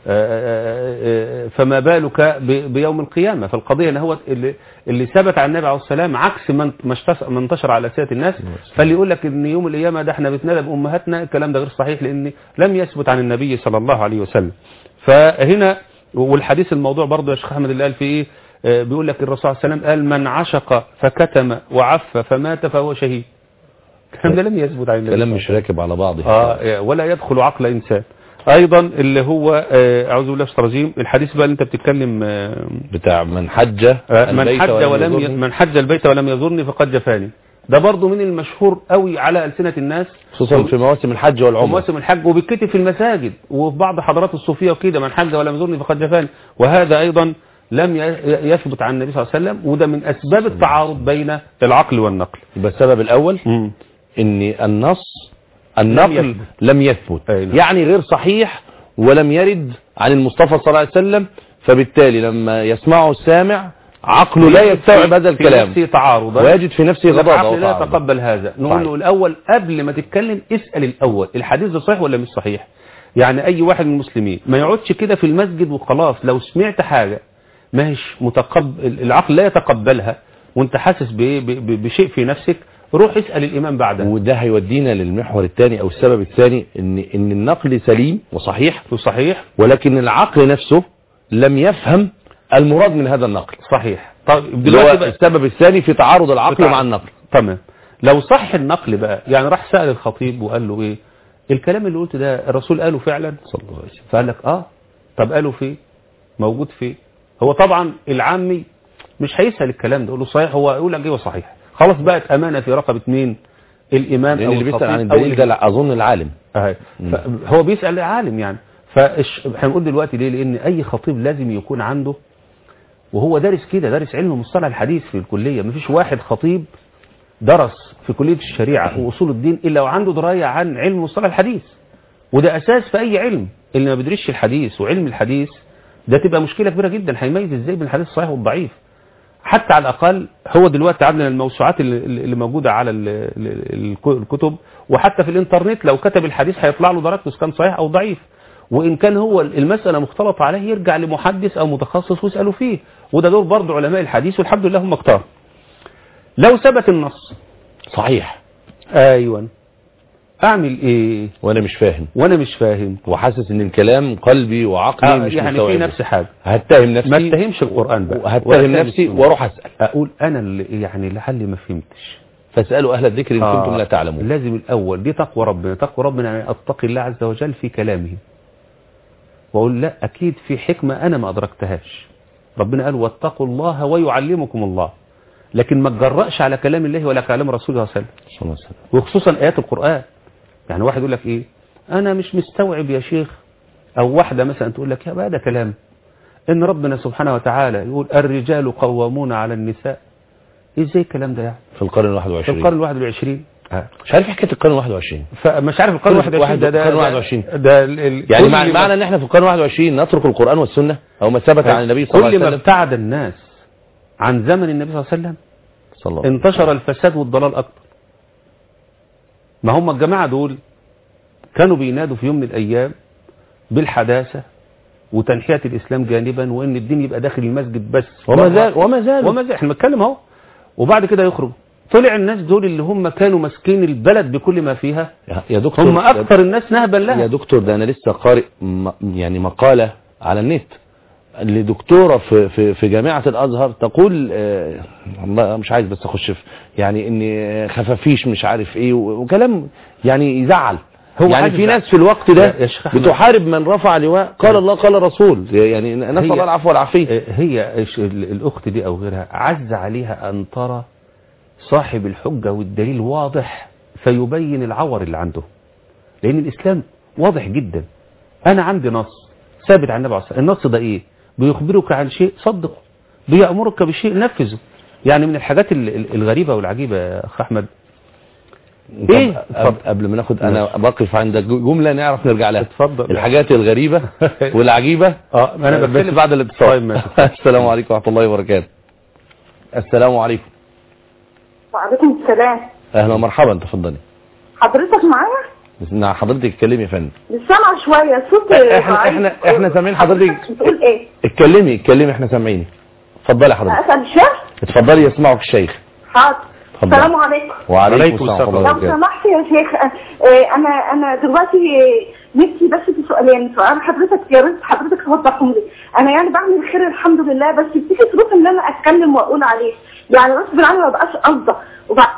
فما بالك ب- بيوم القيامة فالقضية ان هو اللي, اللي ثبت عن النبي عليه السلام عكس من ما اشتس- ما انتشر على سيرة الناس فاللي يقول لك ان يوم القيامة ده احنا بنتنادى بامهاتنا الكلام ده غير صحيح لان لم يثبت عن النبي صلى الله عليه وسلم فهنا والحديث الموضوع برضه يا شيخ احمد اللي قال فيه ايه آه، بيقول لك الرسول صلى الله عليه وسلم قال من عشق فكتم وعف فمات فهو شهيد الكلام ده لم يثبت عن النبي كلام مش راكب على بعضه اه ولا يدخل عقل انسان ايضا اللي هو آه، اعوذ بالله من الشيطان الرجيم الحديث بقى اللي انت بتتكلم آه، بتاع من حج آه، من البيت حج ولم ولم ي... يزرني. من حج البيت ولم يزورني فقد جفاني ده برضو من المشهور قوي على ألسنة الناس خصوصا في مواسم الحج في والعمره مواسم الحج وبيتكتب في المساجد وفي بعض حضارات الصوفية وكده من حج ولم يزورني فقد جفاني وهذا أيضا لم ي- يثبت عن النبي صلى الله عليه وسلم وده من أسباب التعارض بين العقل والنقل يبقى السبب الاول ان النص النقل يثبت. لم يثبت أي نعم. يعني غير صحيح ولم يرد عن المصطفى صلى الله عليه وسلم فبالتالي لما يسمعه السامع عقله لا يستوعب هذا في الكلام نفسه تعارضا ويجد في نفسه غضاضة العقل لا وتعارض. يتقبل هذا نقول صحيح. له الأول قبل ما تتكلم اسأل الأول الحديث ده صحيح ولا مش صحيح يعني أي واحد من المسلمين ما يقعدش كده في المسجد وخلاص لو سمعت حاجة ما هيش متقبل العقل لا يتقبلها وانت حاسس بإيه؟ ب- ب- بشيء في نفسك روح اسأل الإمام بعدها وده هيودينا للمحور الثاني او السبب الثاني ان ان النقل سليم وصحيح صحيح ولكن العقل نفسه لم يفهم المراد من هذا النقل صحيح طيب دلوقتي دلوقتي بقى بقى السبب الثاني في تعارض العقل بتاع- مع النقل تمام لو صح النقل بقى يعني راح سأل الخطيب وقال له ايه الكلام اللي قلت ده الرسول قاله فعلا صلى الله عليه وسلم فقال لك اه طب قالوا فين موجود فين هو طبعا العامي مش هيسال الكلام ده يقول له صحيح هو يقول لك ايوه صحيح خلاص بقت امانه في رقبه مين الامام لان او اللي بيسال الخطيب عن أو الدليل ده لا، اظن العالم أهي. هو بيسأل عالم يعني فاحنا بنقول دلوقتي ليه لان اي خطيب لازم يكون عنده وهو دارس كده دارس علم مصطلح الحديث في الكليه مفيش واحد خطيب درس في كليه الشريعه واصول الدين الا وعنده درايه عن علم مصطلح الحديث وده اساس في اي علم اللي ما بيدرسش الحديث وعلم الحديث ده تبقى مشكله كبيره جدا هيميز ازاي بين الحديث الصحيح والضعيف حتى على الاقل هو دلوقتي عندنا الموسوعات اللي, اللي موجوده على ال- ال- الك- الكتب وحتى في الانترنت لو كتب الحديث هيطلع له درجته اذا كان صحيح او ضعيف وان كان هو المساله مختلطه عليه يرجع لمحدث او متخصص ويساله فيه وده دور برضه علماء الحديث والحمد لله هم كتار لو ثبت النص صحيح ايوه اعمل ايه وانا مش فاهم وانا مش فاهم وحاسس ان الكلام قلبي وعقلي آه مش يعني في مستوعبه. نفس حاجه هتهم نفسي ما اتهمش القران بقى ولا وهتهم اتهم نفسي السنة. واروح اسال اقول انا اللي يعني لعلي ما فهمتش فاسالوا اهل الذكر ان آه، كنتم لا تعلمون لازم الأول دي تقوى ربنا تقوى ربنا يعني أتقي الله عز وجل في كلامه وأقول لا أكيد في حكمة أنا ما أدركتهاش ربنا قال واتقوا الله ويعلمكم الله لكن ما تجرأش على كلام الله ولا كلام رسوله صلى الله عليه وسلم صلى الله عليه وسلم وخصوصا آيات القرآن يعني واحد يقول لك إيه أنا مش مستوعب يا شيخ أو واحدة مثلا تقول لك يا بقى ده كلام إن ربنا سبحانه وتعالى يقول الرجال قوامون على النساء إزاي الكلام ده يعني في القرن في ال21 القرن الواحد والعشرين مش عارف حكايه القرن 21 فمش عارف القرن واحد- 21 ده ده القرن ده- 21. ده ال- ال- يعني كل مع- ما- معنى ان احنا في القرن 21 نترك القران والسنه او ما ثبت عن النبي صلى الله كل عليه ما وسلم ابتعد الناس عن زمن النبي صلى الله عليه وسلم صلى الله عليه وسلم. انتشر الفساد والضلال اكتر ما هم الجماعه دول كانوا بينادوا في يوم من الايام بالحداثه وتنحيه الاسلام جانبا وان الدين يبقى داخل المسجد بس وما بره. زال وما زال وما زال احنا بنتكلم اهو وبعد كده يخرجوا طلع الناس دول اللي هم كانوا ماسكين البلد بكل ما فيها يا- يا دكتور هم اكثر الناس نهبا لها يا دكتور ده انا لسه قارئ م- يعني مقاله على النت لدكتوره في في في جامعه الازهر تقول آه، والله مش عايز بس اخش في يعني ان خفافيش مش عارف ايه و- وكلام يعني يزعل هو يعني عايز في يزعل. ناس في الوقت ده يا- يا شيخ أحمد. بتحارب من رفع لواء قال الله قال رسول يعني نسال هي- الله العفو والعافيه هي إيش ال- الأخت دي أو غيرها عز عليها أن ترى صاحب الحجة والدليل واضح فيبين العور اللي عنده لأن الإسلام واضح جدا أنا عندي نص ثابت عن النبي عليه الصلاة والسلام. النص ده إيه بيخبرك عن شيء صدقه بيأمرك بشيء نفذه يعني من الحاجات ال- ال- الغريبة والعجيبة يا أخ أحمد طب إيه؟ قبل- اتفضل. قبل ما ناخد انا بقف عند جمله نعرف نرجع لها اتفضل. الحاجات الغريبه والعجيبه اه انا بس بتكلم بعد الاتصال طيب ماشي. السلام عليكم ورحمه الله وبركاته السلام عليكم وعليكم السلام اهلا ومرحبا تفضلي حضرتك معايا بس مع حضرتك اتكلمي يا فندم مش سامعه شويه صوت احنا ضعيف. احنا احنا سامعين حضرتك بتقول ايه اتكلمي اتكلمي احنا سامعينك اتفضلي حضرتك اسال الشيخ اتفضلي يسمعك الشيخ حاضر اتفضل. السلام عليكم وعليكم عليكم السلام ورحمه الله لو وبركاته سمحت يا شيخ آه، انا انا دلوقتي آه، نفسي بس في سؤالين سؤال حضرتك يا ريت حضرتك توضحهم لي انا يعني بعمل خير الحمد لله بس بتيجي ظروف ان انا اتكلم واقول عليه يعني غصب عني ما بقاش قصده وبعد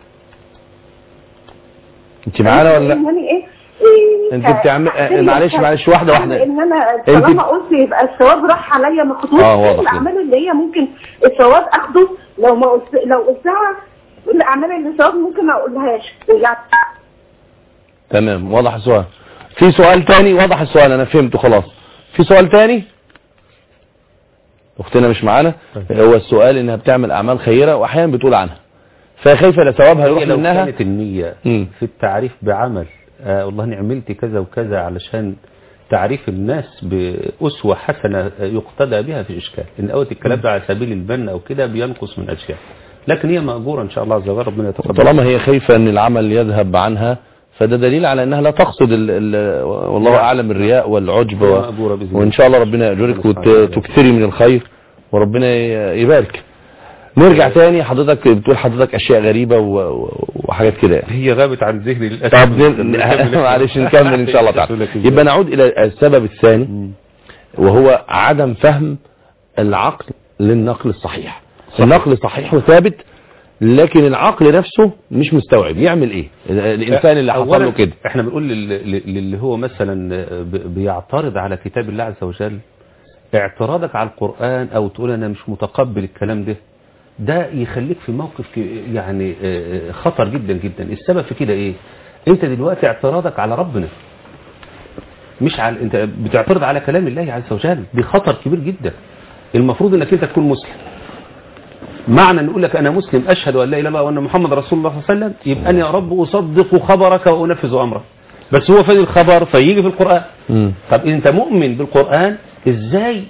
انت معانا ولا لا يعني ايه إيه، انت ك- بتعمل- آه، كأحسن معلش- لك- معلش، واحدة- واحدة. ان انا انت- طالما قلت يبقى الثواب راح عليا ما خطوش آه، واضح الاعمال اللي هي ممكن الثواب اخده لو ما قلت لو قلتها الاعمال اللي ثواب ممكن ما اقولهاش يعني تمام واضح السؤال في سؤال تاني واضح السؤال انا فهمته خلاص في سؤال تاني اختنا مش معانا هو السؤال انها بتعمل اعمال خيره واحيانا بتقول عنها فخايفه لا ثوابها يروح هي لو منها كانت النية مم. في التعريف بعمل آه والله اني عملت كذا وكذا علشان تعريف الناس بأسوة حسنة آه، يقتدى بها في إشكال إن أوت الكلام ده على سبيل البن أو كده بينقص من أشياء لكن هي مأجورة إن شاء الله عز وجل ربنا يتقبل طالما هي خايفه ان العمل يذهب عنها فده دليل على انها لا تقصد ال ال والله نعم. اعلم الرياء والعجب هي و... مأجورة بإذن الله. وان شاء الله ربنا ياجرك وتكثري من الخير وربنا ي- يبارك نرجع تاني حضرتك بتقول حضرتك اشياء غريبه و... و- وحاجات كده يعني. هي غابت عن ذهني للأسف طب ن- معلش نكمل ان شاء الله تعالى يبقى نعود الى السبب الثاني وهو عدم فهم العقل للنقل الصحيح النقل صحيح وثابت لكن العقل نفسه مش مستوعب يعمل ايه الانسان اللي حصل له أولاً كده احنا بنقول لل- لل- للي هو مثلا ب- بيعترض على كتاب الله عز وجل اعتراضك على القرآن او تقول انا مش متقبل الكلام ده ده يخليك في موقف ك- يعني آه، خطر جدا جدا السبب في كده ايه انت دلوقتي اعتراضك على ربنا مش على انت بتعترض على كلام الله عز وجل دي خطر كبير جدا المفروض انك انت تكون مسلم معنى ان يقول لك انا مسلم اشهد ان لا اله الا الله وان محمد رسول الله صلى الله عليه وسلم يبقى انا يا رب اصدق خبرك وانفذ امرك بس هو فين الخبر فيجي في القران مم. طب انت مؤمن بالقرآن ازاي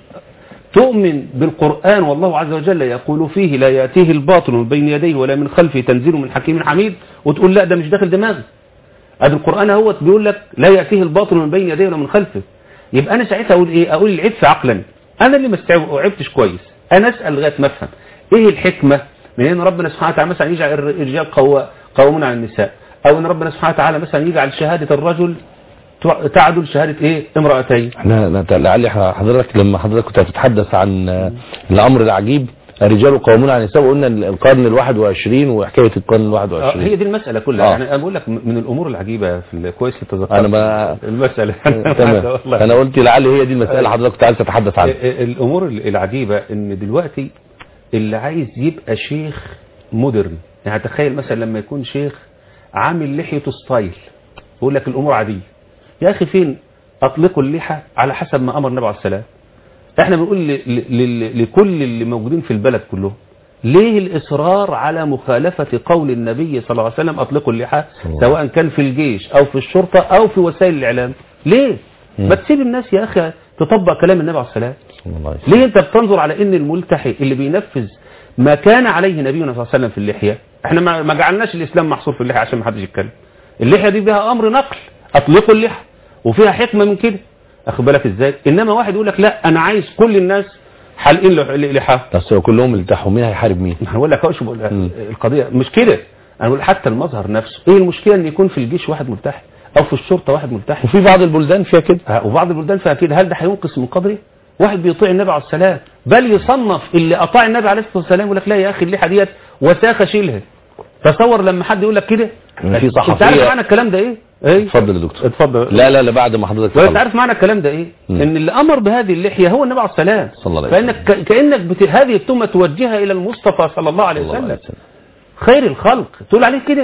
تؤمن بالقرآن والله عز وجل يقول فيه لا يأتيه الباطل من بين يديه ولا من خلفه تنزيل من حكيم حميد وتقول لا ده مش داخل دماغي ادي القرآن هو بيقول لك لا يأتيه الباطل من بين يديه ولا من خلفه يبقى انا ساعتها اقول ايه اقول العيب في عقلا انا اللي ما استوعبتش كويس انا اسال لغايه ما افهم ايه الحكمه من ان ربنا سبحانه وتعالى مثلا يجعل الرجال قوا- قوامون على النساء او ان ربنا سبحانه وتعالى مثلا يجعل شهاده الرجل تع- تعدل شهاده ايه امرأتين احنا أنا- لعل حضرتك لما حضرتك كنت هتتحدث عن آه، الامر العجيب الرجال قوامون على النساء وقلنا القرن الواحد وعشرين وحكاية القرن الواحد آه، هي وعشرين دي المسألة كلها آه. يعني أنا بقول لك من الأمور العجيبة في ال- كويس تتذكر أنا ما- المسألة تمام والله. انا قلت لعل هي دي المسألة حضرتك كنت عايز تتحدث عنها ال- الأمور ال- العجيبة إن دلوقتي اللي عايز يبقى شيخ مودرن يعني تخيل مثلا لما يكون شيخ عامل لحيته ستايل يقول لك الأمور عادية يا أخي فين أطلقوا اللحى على حسب ما أمر النبي عليه السلام احنا بنقول ل- ل- ل- لكل اللي موجودين في البلد كلهم ليه الإصرار على مخالفة قول النبي صلى الله عليه وسلم أطلقوا اللحى الله. سواء كان في الجيش أو في الشرطة أو في وسائل الإعلام ليه؟ ما تسيب الناس يا أخي تطبق كلام النبي عليه السلام صلى الله عليه وسلم. ليه انت بتنظر على ان الملتحي اللي بينفذ ما كان عليه نبينا صلى الله عليه وسلم في اللحيه احنا ما ما جعلناش الاسلام محصور في اللحيه عشان ما حدش يتكلم اللحيه دي فيها امر نقل اطلقوا اللحى وفيها حكمه من كده اخد بالك ازاي انما واحد يقول لك لا انا عايز كل الناس حالقين لح- لحى بس هو كلهم التحوا مين هيحارب مين انا بقول لك اهو شو بقول مم. القضيه مش كده انا بقول حتى المظهر نفسه ايه المشكله ان يكون في الجيش واحد ملتحي او في الشرطه واحد ملتحي وفي بعض البلدان فيها كده ها، وبعض البلدان فيها كده هل ده هينقص من قدره واحد بيطيع النبي عليه السلام بل يصنف اللي اطاع النبي عليه الصلاه والسلام يقول لك لا يا اخي اللحى ديت وساخه شيلها تصور لما حد يقول لك كده في صحفية- انت عارف معنى الكلام ده ايه ايه اتفضل يا دكتور اتفضل لا لا لا بعد ما حضرتك وانت تخلص. عارف معنى الكلام ده ايه مم. ان اللي امر بهذه اللحيه هو النبي عليه السلام صلى الله عليه وسلم. فانك ك- كانك بت... هذه التهمه توجهها الى المصطفى صلى الله عليه صلى الله عليه وسلم وسلم. خير الخلق تقول عليه كده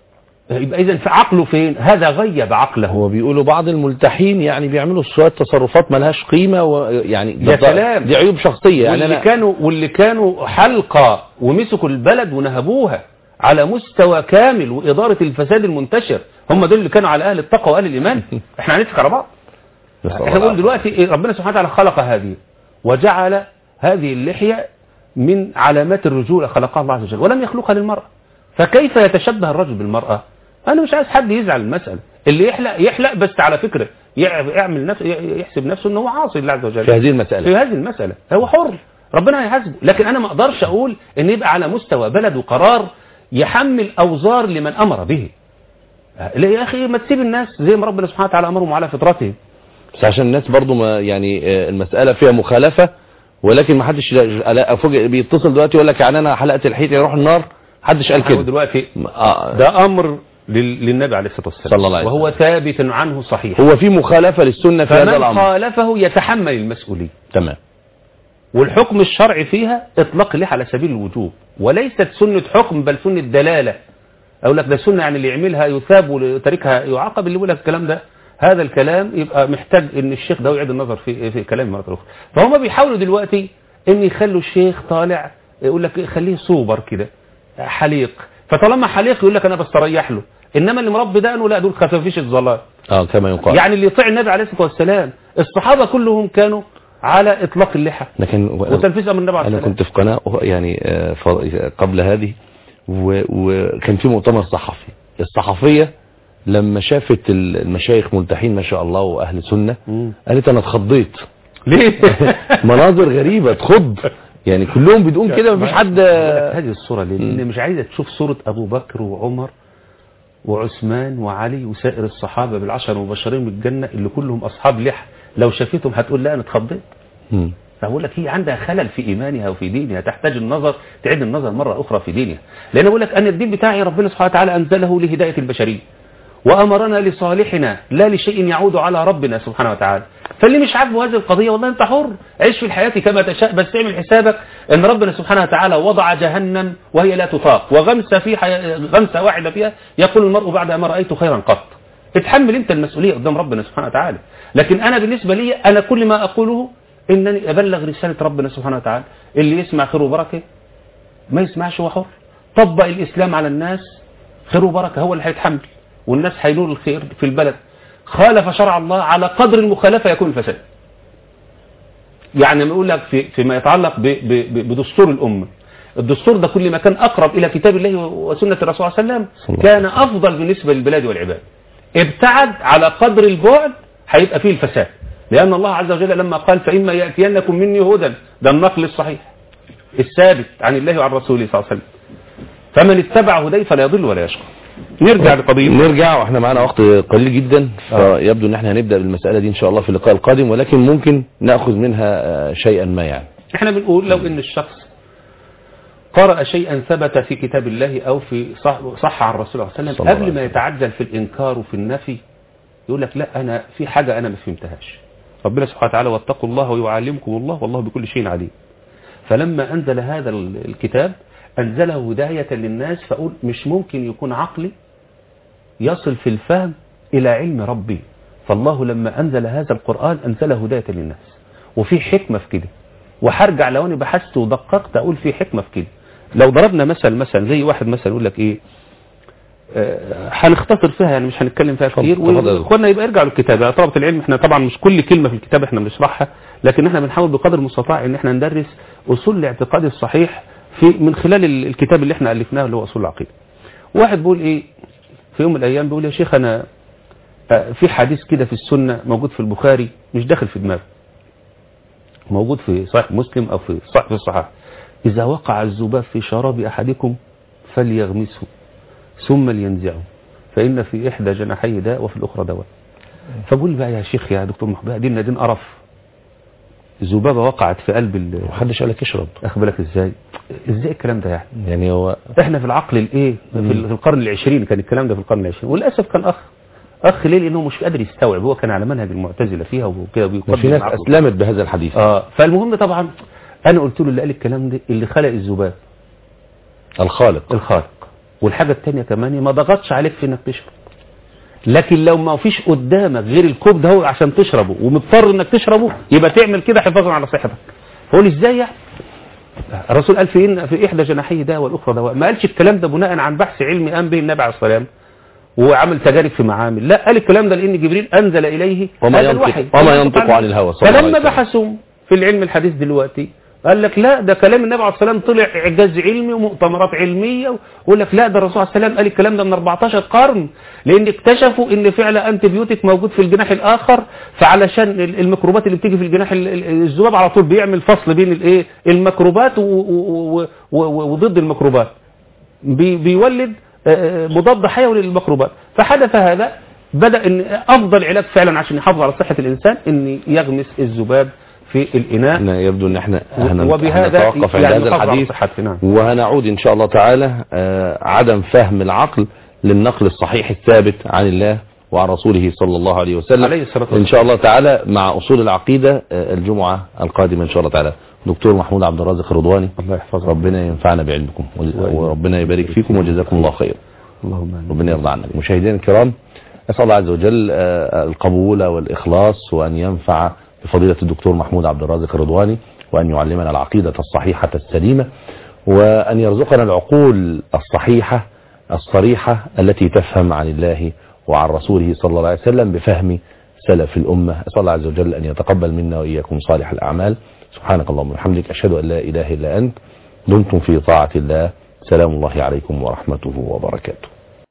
يبقى اذا في عقله فين هذا غيب عقله هو بيقولوا بعض الملتحين يعني بيعملوا شوية تصرفات ملهاش قيمة ويعني يا سلام. دي عيوب شخصية يعني واللي أنا كانوا واللي كانوا حلقة ومسكوا البلد ونهبوها على مستوى كامل وإدارة الفساد المنتشر هم دول اللي كانوا على أهل التقوى وأهل الإيمان احنا هنضحك على بعض نسأل الله احنا بنقول العافية. دلوقتي إيه، ربنا سبحانه وتعالى خلق هذه وجعل هذه اللحية من علامات الرجولة خلقها الله عز وجل ولم يخلقها للمرأة فكيف يتشبه الرجل بالمرأة أنا مش عايز حد يزعل المسألة اللي يحلق يحلق بس على فكرة يع- يعمل نفسه يحسب نفسه ان هو عاصي لله عز وجل في هذه المسألة في هذه المسألة هو حر ربنا هيحاسبه لكن انا ما اقدرش اقول ان يبقى على مستوى بلد وقرار يحمل اوزار لمن امر به لا يا اخي ما تسيب الناس زي ما ربنا سبحانه وتعالى امرهم على فطرتهم بس عشان الناس برضو ما يعني آه، المسألة فيها مخالفة ولكن ما حدش لا- أفوجئ بيتصل دلوقتي يقول لك يعني أنا حلقت الحيط يروح النار حدش قال هو كده دلوقتي آه، ده امر لل- للنبي عليه الصلاه والسلام صلى الله عليه وهو ثابت عنه صحيح هو في مخالفة للسنة في هذا فمن الأمر خالفه يتحمل المسؤوليه تمام والحكم الشرعي فيها اطلاق اللحى على سبيل الوجوب وليست سنة حكم بل سنة دلالة اقول لك ده سنة يعني اللي يعملها يثاب وتاركها يعاقب اللي يقول لك الكلام ده هذا الكلام يبقى محتاج ان الشيخ ده يعيد النظر في في كلام مرة اخرى فهم بيحاولوا دلوقتي ان يخلوا الشيخ طالع يقول لك خليه صوبر كده حليق فطالما حليق يقول لك انا بستريح له انما اللي مربي دقنه لا دول خفافيش الظلال اه كما يقال يعني اللي يطيع النبي عليه الصلاه والسلام الصحابه كلهم كانوا على اطلاق اللحى لكن وتنفيذ امر النبي عليه انا الصلاه كنت في قناة يعني آه، ف- قبل هذه و- وكان في مؤتمر صحفي الصحفية لما شافت المشايخ ملتحين ما شاء الله واهل سنة مم. قالت انا اتخضيت ليه مناظر غريبة تخض يعني كلهم بدون كده مفيش حد هذه الصورة ليه؟ لأن مش عايزة تشوف صورة أبو بكر وعمر وعثمان وعلي وسائر الصحابة بالعشر المبشرين بالجنة اللي كلهم أصحاب لحى لو شافتهم هتقول لا أنا اتخضيت مم. فبقول لك هي عندها خلل في إيمانها وفي دينها تحتاج النظر تعيد النظر مرة أخرى في دينها لأن بقول لك أن الدين بتاعي ربنا سبحانه وتعالى أنزله لهداية البشرية وأمرنا لصالحنا لا لشيء يعود على ربنا سبحانه وتعالى فاللي مش عاجبه هذه القضية والله أنت حر عيش في الحياة كما تشاء بس اعمل حسابك أن ربنا سبحانه وتعالى وضع جهنم وهي لا تطاق وغمسة في حي... غمسة واحدة فيها يقول المرء بعد ما رأيت خيرا قط اتحمل أنت المسؤولية قدام ربنا سبحانه وتعالى لكن أنا بالنسبة لي أنا كل ما أقوله إنني أبلغ رسالة ربنا سبحانه وتعالى اللي يسمع خير وبركة ما يسمعش هو حر طبق الإسلام على الناس خير وبركة هو اللي هيتحمل والناس هينول الخير في البلد خالف شرع الله على قدر المخالفة يكون الفساد يعني ما يقول لك في فيما يتعلق ب ب بدستور الأمة الدستور ده كل ما كان أقرب إلى كتاب الله وسنة الرسول صلى الله عليه وسلم كان أفضل بالنسبة للبلاد والعباد ابتعد على قدر البعد هيبقى فيه الفساد لأن الله عز وجل لما قال فإما يأتينكم مني هدى ده النقل الصحيح الثابت عن الله وعن رسوله صلى الله عليه وسلم فمن اتبع هدي فلا يضل ولا يشقى نرجع لقضية نرجع واحنا معانا وقت قليل جدا فيبدو ان احنا هنبدا بالمساله دي ان شاء الله في اللقاء القادم ولكن ممكن ناخذ منها آه، شيئا ما يعني احنا بنقول لو ان الشخص قرأ شيئا ثبت في كتاب الله او في صح, صح عن الرسول صلى الله عليه صلى وسلم الله عليه قبل ما يتعجل في الانكار وفي النفي يقول لك لا انا في حاجة انا ما فهمتهاش ربنا سبحانه وتعالى واتقوا الله ويعلمكم الله والله بكل شيء عليم فلما انزل هذا ال- الكتاب انزله هداية للناس فاقول مش ممكن يكون عقلي يصل في الفهم الى علم ربي فالله لما انزل هذا القرآن انزله هداية للناس وفي حكمة في كده وهرجع لو انا بحثت ودققت اقول في حكمة في كده لو ضربنا مثل مثلا زي واحد مثلا يقول لك ايه آه، هنختصر فيها يعني مش هنتكلم فيها كتير اتفضل، اتفضل. واخوانا يبقى ارجعوا للكتاب يعني طلبة العلم احنا طبعا مش كل كلمة في الكتاب احنا بنشرحها لكن احنا بنحاول بقدر المستطاع ان احنا ندرس اصول الاعتقاد الصحيح في من خلال ال- الكتاب اللي احنا الفناه اللي هو اصول العقيدة واحد بيقول ايه في يوم من الايام بيقول يا شيخ انا آه، في حديث كده في السنة موجود في البخاري مش داخل في دماغي موجود في صحيح مسلم او في صحيح في الصحاح اذا وقع الذباب في شراب احدكم فليغمسه ثم لينزعه فإن في إحدى جناحيه داء وفي الأخرى دواء فقول بقى يا شيخ يا دكتور محمد دي دين قرف ذبابة وقعت في قلب ال- محدش قال لك اشرب أخد بالك إزاي إزاي الكلام ده يعني يعني هو إحنا في العقل الإيه في ال- في القرن العشرين كان الكلام ده في القرن العشرين وللأسف كان أخ أخ ليه لأنه مش قادر يستوعب هو كان على منهج المعتزلة فيها وكده بيقدم في ناس عقله. اسلمت بهذا الحديث آه فالمهم طبعا أنا قلت له اللي قال الكلام ده اللي خلق الذباب الخالق الخالق والحاجة التانية كمان ما ضغطش عليك في انك تشرب لكن لو ما فيش قدامك غير الكوب ده هو عشان تشربه ومضطر انك تشربه يبقى تعمل كده حفاظا على صحتك فقول ازاي يعني الرسول قال في إن في احدى جناحيه دواء والاخرى دواء ما قالش الكلام ده بناء عن بحث علمي قام به النبي عليه الصلاه والسلام وعمل تجارب في معامل لا قال الكلام ده لان جبريل انزل اليه وما هذا ينطق- الوحي وما ينطق عن الهوى صلى الله عليه فلما وسلم. بحثوا في العلم الحديث دلوقتي قال لك لا ده كلام النبي عليه الصلاه والسلام طلع اعجاز علمي ومؤتمرات علميه ويقول لك لا ده الرسول عليه السلام قال الكلام ده من 14 قرن لان اكتشفوا ان فعل انتبيوتيك موجود في الجناح الاخر فعلشان ال- الميكروبات اللي بتيجي في الجناح ال- ال- الذباب على طول بيعمل فصل بين الايه الميكروبات و- و- و- و- وضد الميكروبات بي- بيولد آه، مضاد حيوي للميكروبات فحدث هذا بدأ ان افضل علاج فعلا عشان يحافظ على صحة الانسان ان يغمس الذباب في الاناء احنا يبدو ان احنا و- هن- وبهذا هنتوقف عند يعني هذا نحافظ على الحديث صحته، نعم. وهنعود ان شاء الله تعالى آه، عدم فهم العقل للنقل الصحيح الثابت عن الله وعن رسوله صلى الله عليه وسلم عليه الصلاة والسلام. ان شاء الله تعالى مع اصول العقيدة آه، الجمعة القادمة ان شاء الله تعالى دكتور محمود عبد الرازق الرضواني الله يحفظه ربنا ينفعنا بعلمكم وربنا يبارك فيكم وجزاكم الله خير اللهم آمين. ربنا يرضى عنك مشاهدينا الكرام أسأل الله عز وجل آه، القبول والإخلاص وأن ينفع بفضيلة الدكتور محمود عبد الرازق الرضواني وأن يعلمنا العقيدة الصحيحة السليمة وأن يرزقنا العقول الصحيحة الصريحة التي تفهم عن الله وعن رسوله صلى الله عليه وسلم بفهم سلف الأمة أسأل الله عز وجل أن يتقبل منا وإياكم صالح الأعمال سبحانك اللهم وبحمدك أشهد أن لا إله إلا أنت دمتم في طاعة الله سلام الله عليكم ورحمته وبركاته